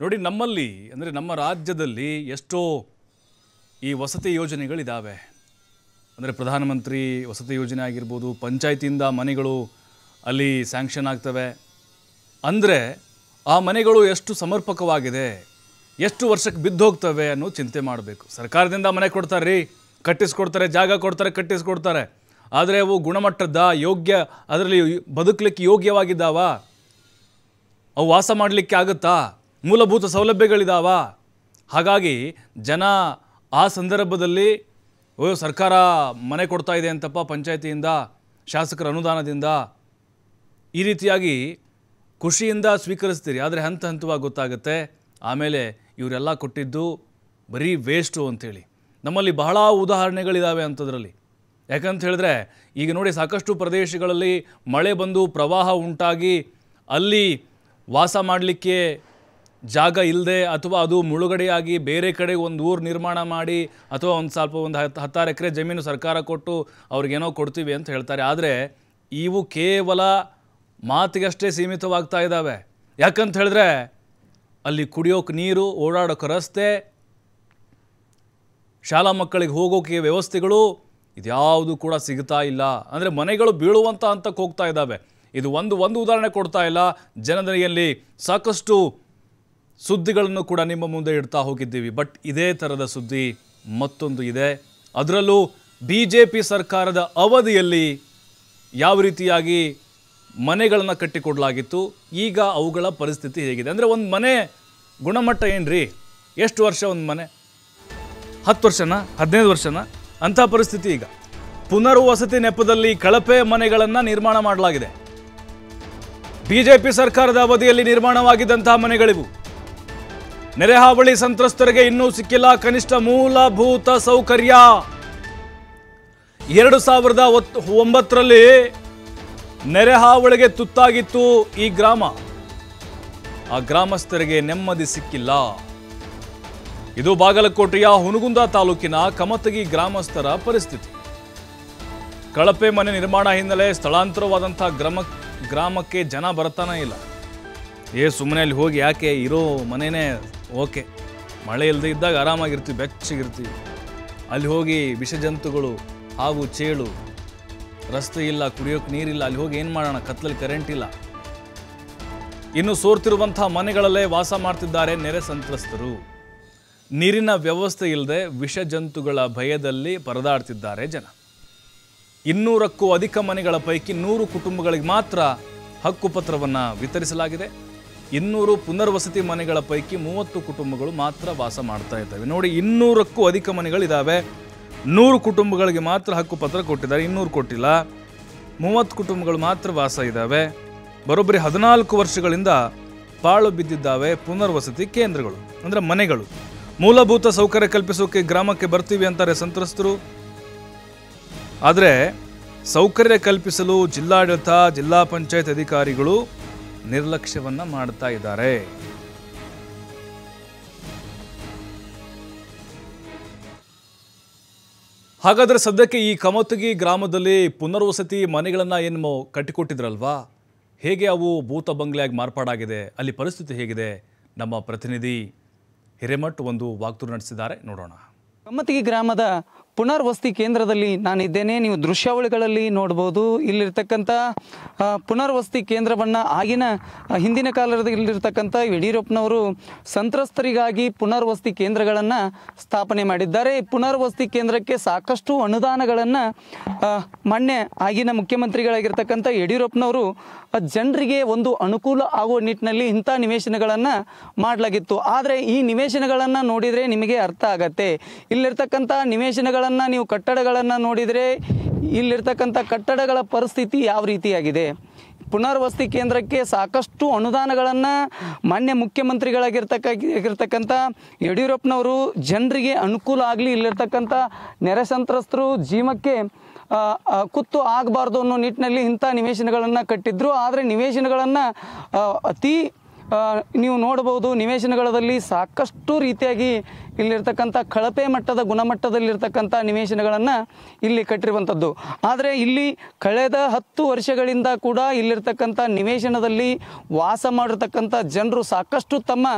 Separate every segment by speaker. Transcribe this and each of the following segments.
Speaker 1: ನೋಡಿ ನಮ್ಮಲ್ಲಿ ಅಂದರೆ ನಮ್ಮ ರಾಜ್ಯದಲ್ಲಿ ಎಷ್ಟೋ ಈ ವಸತಿ ಯೋಜನೆಗಳಿದ್ದಾವೆ ಅಂದರೆ ಪ್ರಧಾನಮಂತ್ರಿ ವಸತಿ ಯೋಜನೆ ಆಗಿರ್ಬೋದು ಪಂಚಾಯತಿಯಿಂದ ಮನೆಗಳು ಅಲ್ಲಿ ಸ್ಯಾಂಕ್ಷನ್ ಆಗ್ತವೆ ಅಂದರೆ ಆ ಮನೆಗಳು ಎಷ್ಟು ಸಮರ್ಪಕವಾಗಿದೆ ಎಷ್ಟು ವರ್ಷಕ್ಕೆ ಬಿದ್ದು ಹೋಗ್ತವೆ ಅನ್ನೋ ಚಿಂತೆ ಮಾಡಬೇಕು ಸರ್ಕಾರದಿಂದ ಮನೆ ಕೊಡ್ತಾರೆ ರೀ ಕಟ್ಟಿಸ್ಕೊಡ್ತಾರೆ ಜಾಗ ಕೊಡ್ತಾರೆ ಕಟ್ಟಿಸ್ಕೊಡ್ತಾರೆ ಆದರೆ ಅವು ಗುಣಮಟ್ಟದ ಯೋಗ್ಯ ಅದರಲ್ಲಿ ಬದುಕಲಿಕ್ಕೆ ಯೋಗ್ಯವಾಗಿದ್ದಾವ ಅವು ವಾಸ ಮಾಡಲಿಕ್ಕೆ ಆಗುತ್ತಾ ಮೂಲಭೂತ ಸೌಲಭ್ಯಗಳಿದಾವ ಹಾಗಾಗಿ ಜನ ಆ ಸಂದರ್ಭದಲ್ಲಿ ಓ ಸರ್ಕಾರ ಮನೆ ಕೊಡ್ತಾ ಇದೆ ಅಂತಪ್ಪ ಪಂಚಾಯತಿಯಿಂದ ಶಾಸಕರ ಅನುದಾನದಿಂದ ಈ ರೀತಿಯಾಗಿ ಖುಷಿಯಿಂದ ಸ್ವೀಕರಿಸ್ತೀರಿ ಆದರೆ ಹಂತ ಹಂತವಾಗಿ ಗೊತ್ತಾಗುತ್ತೆ ಆಮೇಲೆ ಇವರೆಲ್ಲ ಕೊಟ್ಟಿದ್ದು ಬರೀ ವೇಸ್ಟು ಅಂಥೇಳಿ ನಮ್ಮಲ್ಲಿ ಬಹಳ ಉದಾಹರಣೆಗಳಿದ್ದಾವೆ ಅಂಥದ್ರಲ್ಲಿ ಯಾಕಂತ ಹೇಳಿದ್ರೆ ಈಗ ನೋಡಿ ಸಾಕಷ್ಟು ಪ್ರದೇಶಗಳಲ್ಲಿ ಮಳೆ ಬಂದು ಪ್ರವಾಹ ಉಂಟಾಗಿ ಅಲ್ಲಿ ವಾಸ ಮಾಡಲಿಕ್ಕೆ ಜಾಗ ಇಲ್ಲದೆ ಅಥವಾ ಅದು ಮುಳುಗಡೆಯಾಗಿ ಬೇರೆ ಕಡೆ ಒಂದು ಊರು ನಿರ್ಮಾಣ ಮಾಡಿ ಅಥವಾ ಒಂದು ಸ್ವಲ್ಪ ಒಂದು ಹತ್ತು ಹತ್ತಾರು ಎಕರೆ ಜಮೀನು ಸರ್ಕಾರ ಕೊಟ್ಟು ಅವ್ರಿಗೇನೋ ಕೊಡ್ತೀವಿ ಅಂತ ಹೇಳ್ತಾರೆ ಆದರೆ ಇವು ಕೇವಲ ಮಾತಿಗಷ್ಟೇ ಸೀಮಿತವಾಗ್ತಾ ಇದ್ದಾವೆ ಯಾಕಂತ ಹೇಳಿದ್ರೆ ಅಲ್ಲಿ ಕುಡಿಯೋಕೆ ನೀರು ಓಡಾಡೋಕೆ ರಸ್ತೆ ಶಾಲಾ ಮಕ್ಕಳಿಗೆ ಹೋಗೋಕೆ ವ್ಯವಸ್ಥೆಗಳು ಇದ್ಯಾವುದು ಕೂಡ ಸಿಗ್ತಾ ಇಲ್ಲ ಅಂದರೆ ಮನೆಗಳು ಬೀಳುವಂಥ ಹಂತಕ್ಕೆ ಹೋಗ್ತಾ ಇದ್ದಾವೆ ಇದು ಒಂದು ಒಂದು ಉದಾಹರಣೆ ಕೊಡ್ತಾ ಇಲ್ಲ ಜನತೆಯಲ್ಲಿ ಸಾಕಷ್ಟು ಸುದ್ದಿಗಳನ್ನು ಕೂಡ ನಿಮ್ಮ ಮುಂದೆ ಇಡ್ತಾ ಹೋಗಿದ್ದೀವಿ ಬಟ್ ಇದೇ ಥರದ ಸುದ್ದಿ ಮತ್ತೊಂದು ಇದೆ ಅದರಲ್ಲೂ ಬಿ ಜೆ ಪಿ ಸರ್ಕಾರದ ಅವಧಿಯಲ್ಲಿ ಯಾವ ರೀತಿಯಾಗಿ ಮನೆಗಳನ್ನು ಕಟ್ಟಿಕೊಡಲಾಗಿತ್ತು ಈಗ ಅವುಗಳ ಪರಿಸ್ಥಿತಿ ಹೇಗಿದೆ ಅಂದರೆ ಒಂದು ಮನೆ ಗುಣಮಟ್ಟ ಏನ್ರಿ ಎಷ್ಟು ವರ್ಷ ಒಂದು ಮನೆ ಹತ್ತು ವರ್ಷನ ಹದಿನೈದು ವರ್ಷನ ಅಂಥ ಪರಿಸ್ಥಿತಿ ಈಗ ಪುನರ್ವಸತಿ ನೆಪದಲ್ಲಿ ಕಳಪೆ ಮನೆಗಳನ್ನು ನಿರ್ಮಾಣ ಮಾಡಲಾಗಿದೆ ಬಿಜೆಪಿ ಸರ್ಕಾರದ ಅವಧಿಯಲ್ಲಿ ನಿರ್ಮಾಣವಾಗಿದ್ದಂತಹ ಮನೆಗಳಿವು ನೆರೆಹಾವಳಿ ಸಂತ್ರಸ್ತರಿಗೆ ಇನ್ನೂ ಸಿಕ್ಕಿಲ್ಲ ಕನಿಷ್ಠ ಮೂಲಭೂತ ಸೌಕರ್ಯ ಎರಡು ಸಾವಿರದ ಒತ್- ಒಂಬತ್ತರಲ್ಲಿ ನೆರೆಹಾವಳಿಗೆ ತುತ್ತಾಗಿತ್ತು ಈ ಗ್ರಾಮ ಆ ಗ್ರಾಮಸ್ಥರಿಗೆ ನೆಮ್ಮದಿ ಸಿಕ್ಕಿಲ್ಲ ಇದು ಬಾಗಲಕೋಟೆಯ ಹುನಗುಂದ ತಾಲೂಕಿನ ಕಮತಗಿ ಗ್ರಾಮಸ್ಥರ ಪರಿಸ್ಥಿತಿ ಕಳಪೆ ಮನೆ ನಿರ್ಮಾಣ ಹಿನ್ನೆಲೆ ಸ್ಥಳಾಂತರವಾದಂಥ ಗ್ರಾಮ ಗ್ರಾಮಕ್ಕೆ ಜನ ಬರ್ತಾನೆ ಇಲ್ಲ ಏ ಸುಮ್ಮನೆ ಅಲ್ಲಿ ಹೋಗಿ ಯಾಕೆ ಇರೋ ಮನೆನೇ ಓಕೆ ಮಳೆ ಇಲ್ಲದೆ ಇದ್ದಾಗ ಆರಾಮಾಗಿರ್ತೀವಿ ಬೆಚ್ಚಗಿರ್ತೀವಿ ಅಲ್ಲಿ ಹೋಗಿ ವಿಷಜಂತುಗಳು ಹಾವು ಚೇಳು ರಸ್ತೆ ಇಲ್ಲ ಕುಡಿಯೋಕೆ ನೀರಿಲ್ಲ ಅಲ್ಲಿ ಹೋಗಿ ಏನು ಮಾಡೋಣ ಕತ್ಲಲ್ಲಿ ಕರೆಂಟ್ ಇಲ್ಲ ಇನ್ನು ಸೋರ್ತಿರುವಂಥ ಮನೆಗಳಲ್ಲೇ ವಾಸ ಮಾಡ್ತಿದ್ದಾರೆ ನೆರೆ ಸಂತ್ರಸ್ತರು ನೀರಿನ ವ್ಯವಸ್ಥೆ ಇಲ್ಲದೆ ವಿಷಜಂತುಗಳ ಭಯದಲ್ಲಿ ಪರದಾಡ್ತಿದ್ದಾರೆ ಜನ ಇನ್ನೂರಕ್ಕೂ ಅಧಿಕ ಮನೆಗಳ ಪೈಕಿ ನೂರು ಕುಟುಂಬಗಳಿಗೆ ಮಾತ್ರ ಹಕ್ಕುಪತ್ರವನ್ನು ವಿತರಿಸಲಾಗಿದೆ ಇನ್ನೂರು ಪುನರ್ವಸತಿ ಮನೆಗಳ ಪೈಕಿ ಮೂವತ್ತು ಕುಟುಂಬಗಳು ಮಾತ್ರ ವಾಸ ಮಾಡ್ತಾ ಇದ್ದಾವೆ ನೋಡಿ ಇನ್ನೂರಕ್ಕೂ ಅಧಿಕ ಮನೆಗಳಿದ್ದಾವೆ ನೂರು ಕುಟುಂಬಗಳಿಗೆ ಮಾತ್ರ ಹಕ್ಕುಪತ್ರ ಕೊಟ್ಟಿದ್ದಾರೆ ಇನ್ನೂರು ಕೊಟ್ಟಿಲ್ಲ ಮೂವತ್ತು ಕುಟುಂಬಗಳು ಮಾತ್ರ ವಾಸ ಇದ್ದಾವೆ ಬರೋಬ್ಬರಿ ಹದಿನಾಲ್ಕು ವರ್ಷಗಳಿಂದ ಪಾಳು ಬಿದ್ದಿದ್ದಾವೆ ಪುನರ್ವಸತಿ ಕೇಂದ್ರಗಳು ಅಂದರೆ ಮನೆಗಳು ಮೂಲಭೂತ ಸೌಕರ್ಯ ಕಲ್ಪಿಸೋಕೆ ಗ್ರಾಮಕ್ಕೆ ಬರ್ತೀವಿ ಅಂತಾರೆ ಸಂತ್ರಸ್ತರು ಆದರೆ ಸೌಕರ್ಯ ಕಲ್ಪಿಸಲು ಜಿಲ್ಲಾಡಳಿತ ಜಿಲ್ಲಾ ಪಂಚಾಯತ್ ಅಧಿಕಾರಿಗಳು ನಿರ್ಲಕ್ಷ್ಯವನ್ನ ಮಾಡ್ತಾ ಇದ್ದಾರೆ ಹಾಗಾದ್ರೆ ಸದ್ಯಕ್ಕೆ ಈ ಕಮತಗಿ ಗ್ರಾಮದಲ್ಲಿ ಪುನರ್ವಸತಿ ಮನೆಗಳನ್ನು ಏನು ಕಟ್ಟಿಕೊಟ್ಟಿದ್ರಲ್ವಾ ಹೇಗೆ ಅವು ಭೂತ ಬಂಗ್ಲೆಯಾಗಿ ಮಾರ್ಪಾಡಾಗಿದೆ ಅಲ್ಲಿ ಪರಿಸ್ಥಿತಿ ಹೇಗಿದೆ ನಮ್ಮ ಪ್ರತಿನಿಧಿ ಹಿರೇಮಠ್ ಒಂದು ವಾಕ್ತುರು ನಡೆಸಿದ್ದಾರೆ ನೋಡೋಣ
Speaker 2: ಕಮ್ಮತಿಗಿ ಗ್ರಾಮದ ಪುನರ್ವಸತಿ ಕೇಂದ್ರದಲ್ಲಿ ನಾನಿದ್ದೇನೆ ನೀವು ದೃಶ್ಯಾವಳಿಗಳಲ್ಲಿ ನೋಡ್ಬೋದು ಇಲ್ಲಿರ್ತಕ್ಕಂಥ ಆ, ಪುನರ್ವಸತಿ ಕೇಂದ್ರವನ್ನು ಆಗಿನ ಆ, ಹಿಂದಿನ ಕಾಲದಲ್ಲಿರ್ತಕ್ಕಂಥ ಯಡಿಯೂರಪ್ಪನವರು ಸಂತ್ರಸ್ತರಿಗಾಗಿ ಪುನರ್ವಸತಿ ಕೇಂದ್ರಗಳನ್ನು ಸ್ಥಾಪನೆ ಮಾಡಿದ್ದಾರೆ ಈ ಪುನರ್ವಸತಿ ಕೇಂದ್ರಕ್ಕೆ ಸಾಕಷ್ಟು ಅನುದಾನಗಳನ್ನು ಮೊನ್ನೆ ಆಗಿನ ಮುಖ್ಯಮಂತ್ರಿಗಳಾಗಿರ್ತಕ್ಕಂಥ ಯಡಿಯೂರಪ್ಪನವರು ಆ, ಜನರಿಗೆ ಒಂದು ಅನುಕೂಲ ಆಗುವ ನಿಟ್ಟಿನಲ್ಲಿ ಇಂಥ ನಿವೇಶನಗಳನ್ನು ಮಾಡಲಾಗಿತ್ತು ಆದರೆ ಈ ನಿವೇಶನಗಳನ್ನು ನೋಡಿದರೆ ನಿಮಗೆ ಅರ್ಥ ಆಗತ್ತೆ ಇಲ್ಲಿರ್ತಕ್ಕಂಥ ನಿವೇಶನಗಳನ್ನು ನೀವು ಕಟ್ಟಡಗಳನ್ನು ನೋಡಿದರೆ ಇಲ್ಲಿರ್ತಕ್ಕಂಥ ಕಟ್ಟಡಗಳ ಪರಿಸ್ಥಿತಿ ಯಾವ ರೀತಿಯಾಗಿದೆ ಪುನರ್ವಸತಿ ಕೇಂದ್ರಕ್ಕೆ ಸಾಕಷ್ಟು ಅನುದಾನಗಳನ್ನು ಮಾನ್ಯ ಮುಖ್ಯಮಂತ್ರಿಗಳಾಗಿರ್ತಕ್ಕ ಆಗಿರ್ತಕ್ಕಂಥ ಯಡಿಯೂರಪ್ಪನವರು ಜನರಿಗೆ ಅನುಕೂಲ ಆಗಲಿ ಇಲ್ಲಿರ್ತಕ್ಕಂಥ ನೆರೆ ಸಂತ್ರಸ್ತರು ಜೀವಕ್ಕೆ ಆ, ಆ, ಕುತ್ತು ಆಗಬಾರ್ದು ಅನ್ನೋ ನಿಟ್ಟಿನಲ್ಲಿ ಇಂಥ ನಿವೇಶನಗಳನ್ನು ಕಟ್ಟಿದ್ರು ಆದರೆ ನಿವೇಶನಗಳನ್ನು ಅತಿ ಆ, ನೀವು ನೋಡಬಹುದು ನಿವೇಶನಗಳಲ್ಲಿ ಸಾಕಷ್ಟು ರೀತಿಯಾಗಿ ಇಲ್ಲಿರ್ತಕ್ಕಂಥ ಕಳಪೆ ಮಟ್ಟದ ಗುಣಮಟ್ಟದಲ್ಲಿರ್ತಕ್ಕಂಥ ನಿವೇಶನಗಳನ್ನು ಇಲ್ಲಿ ಕಟ್ಟಿರುವಂಥದ್ದು ಆದರೆ ಇಲ್ಲಿ ಕಳೆದ ಹತ್ತು ವರ್ಷಗಳಿಂದ ಕೂಡ ಇಲ್ಲಿರ್ತಕ್ಕಂಥ ನಿವೇಶನದಲ್ಲಿ ವಾಸ ಮಾಡಿರ್ತಕ್ಕಂಥ ಜನರು ಸಾಕಷ್ಟು ತಮ್ಮ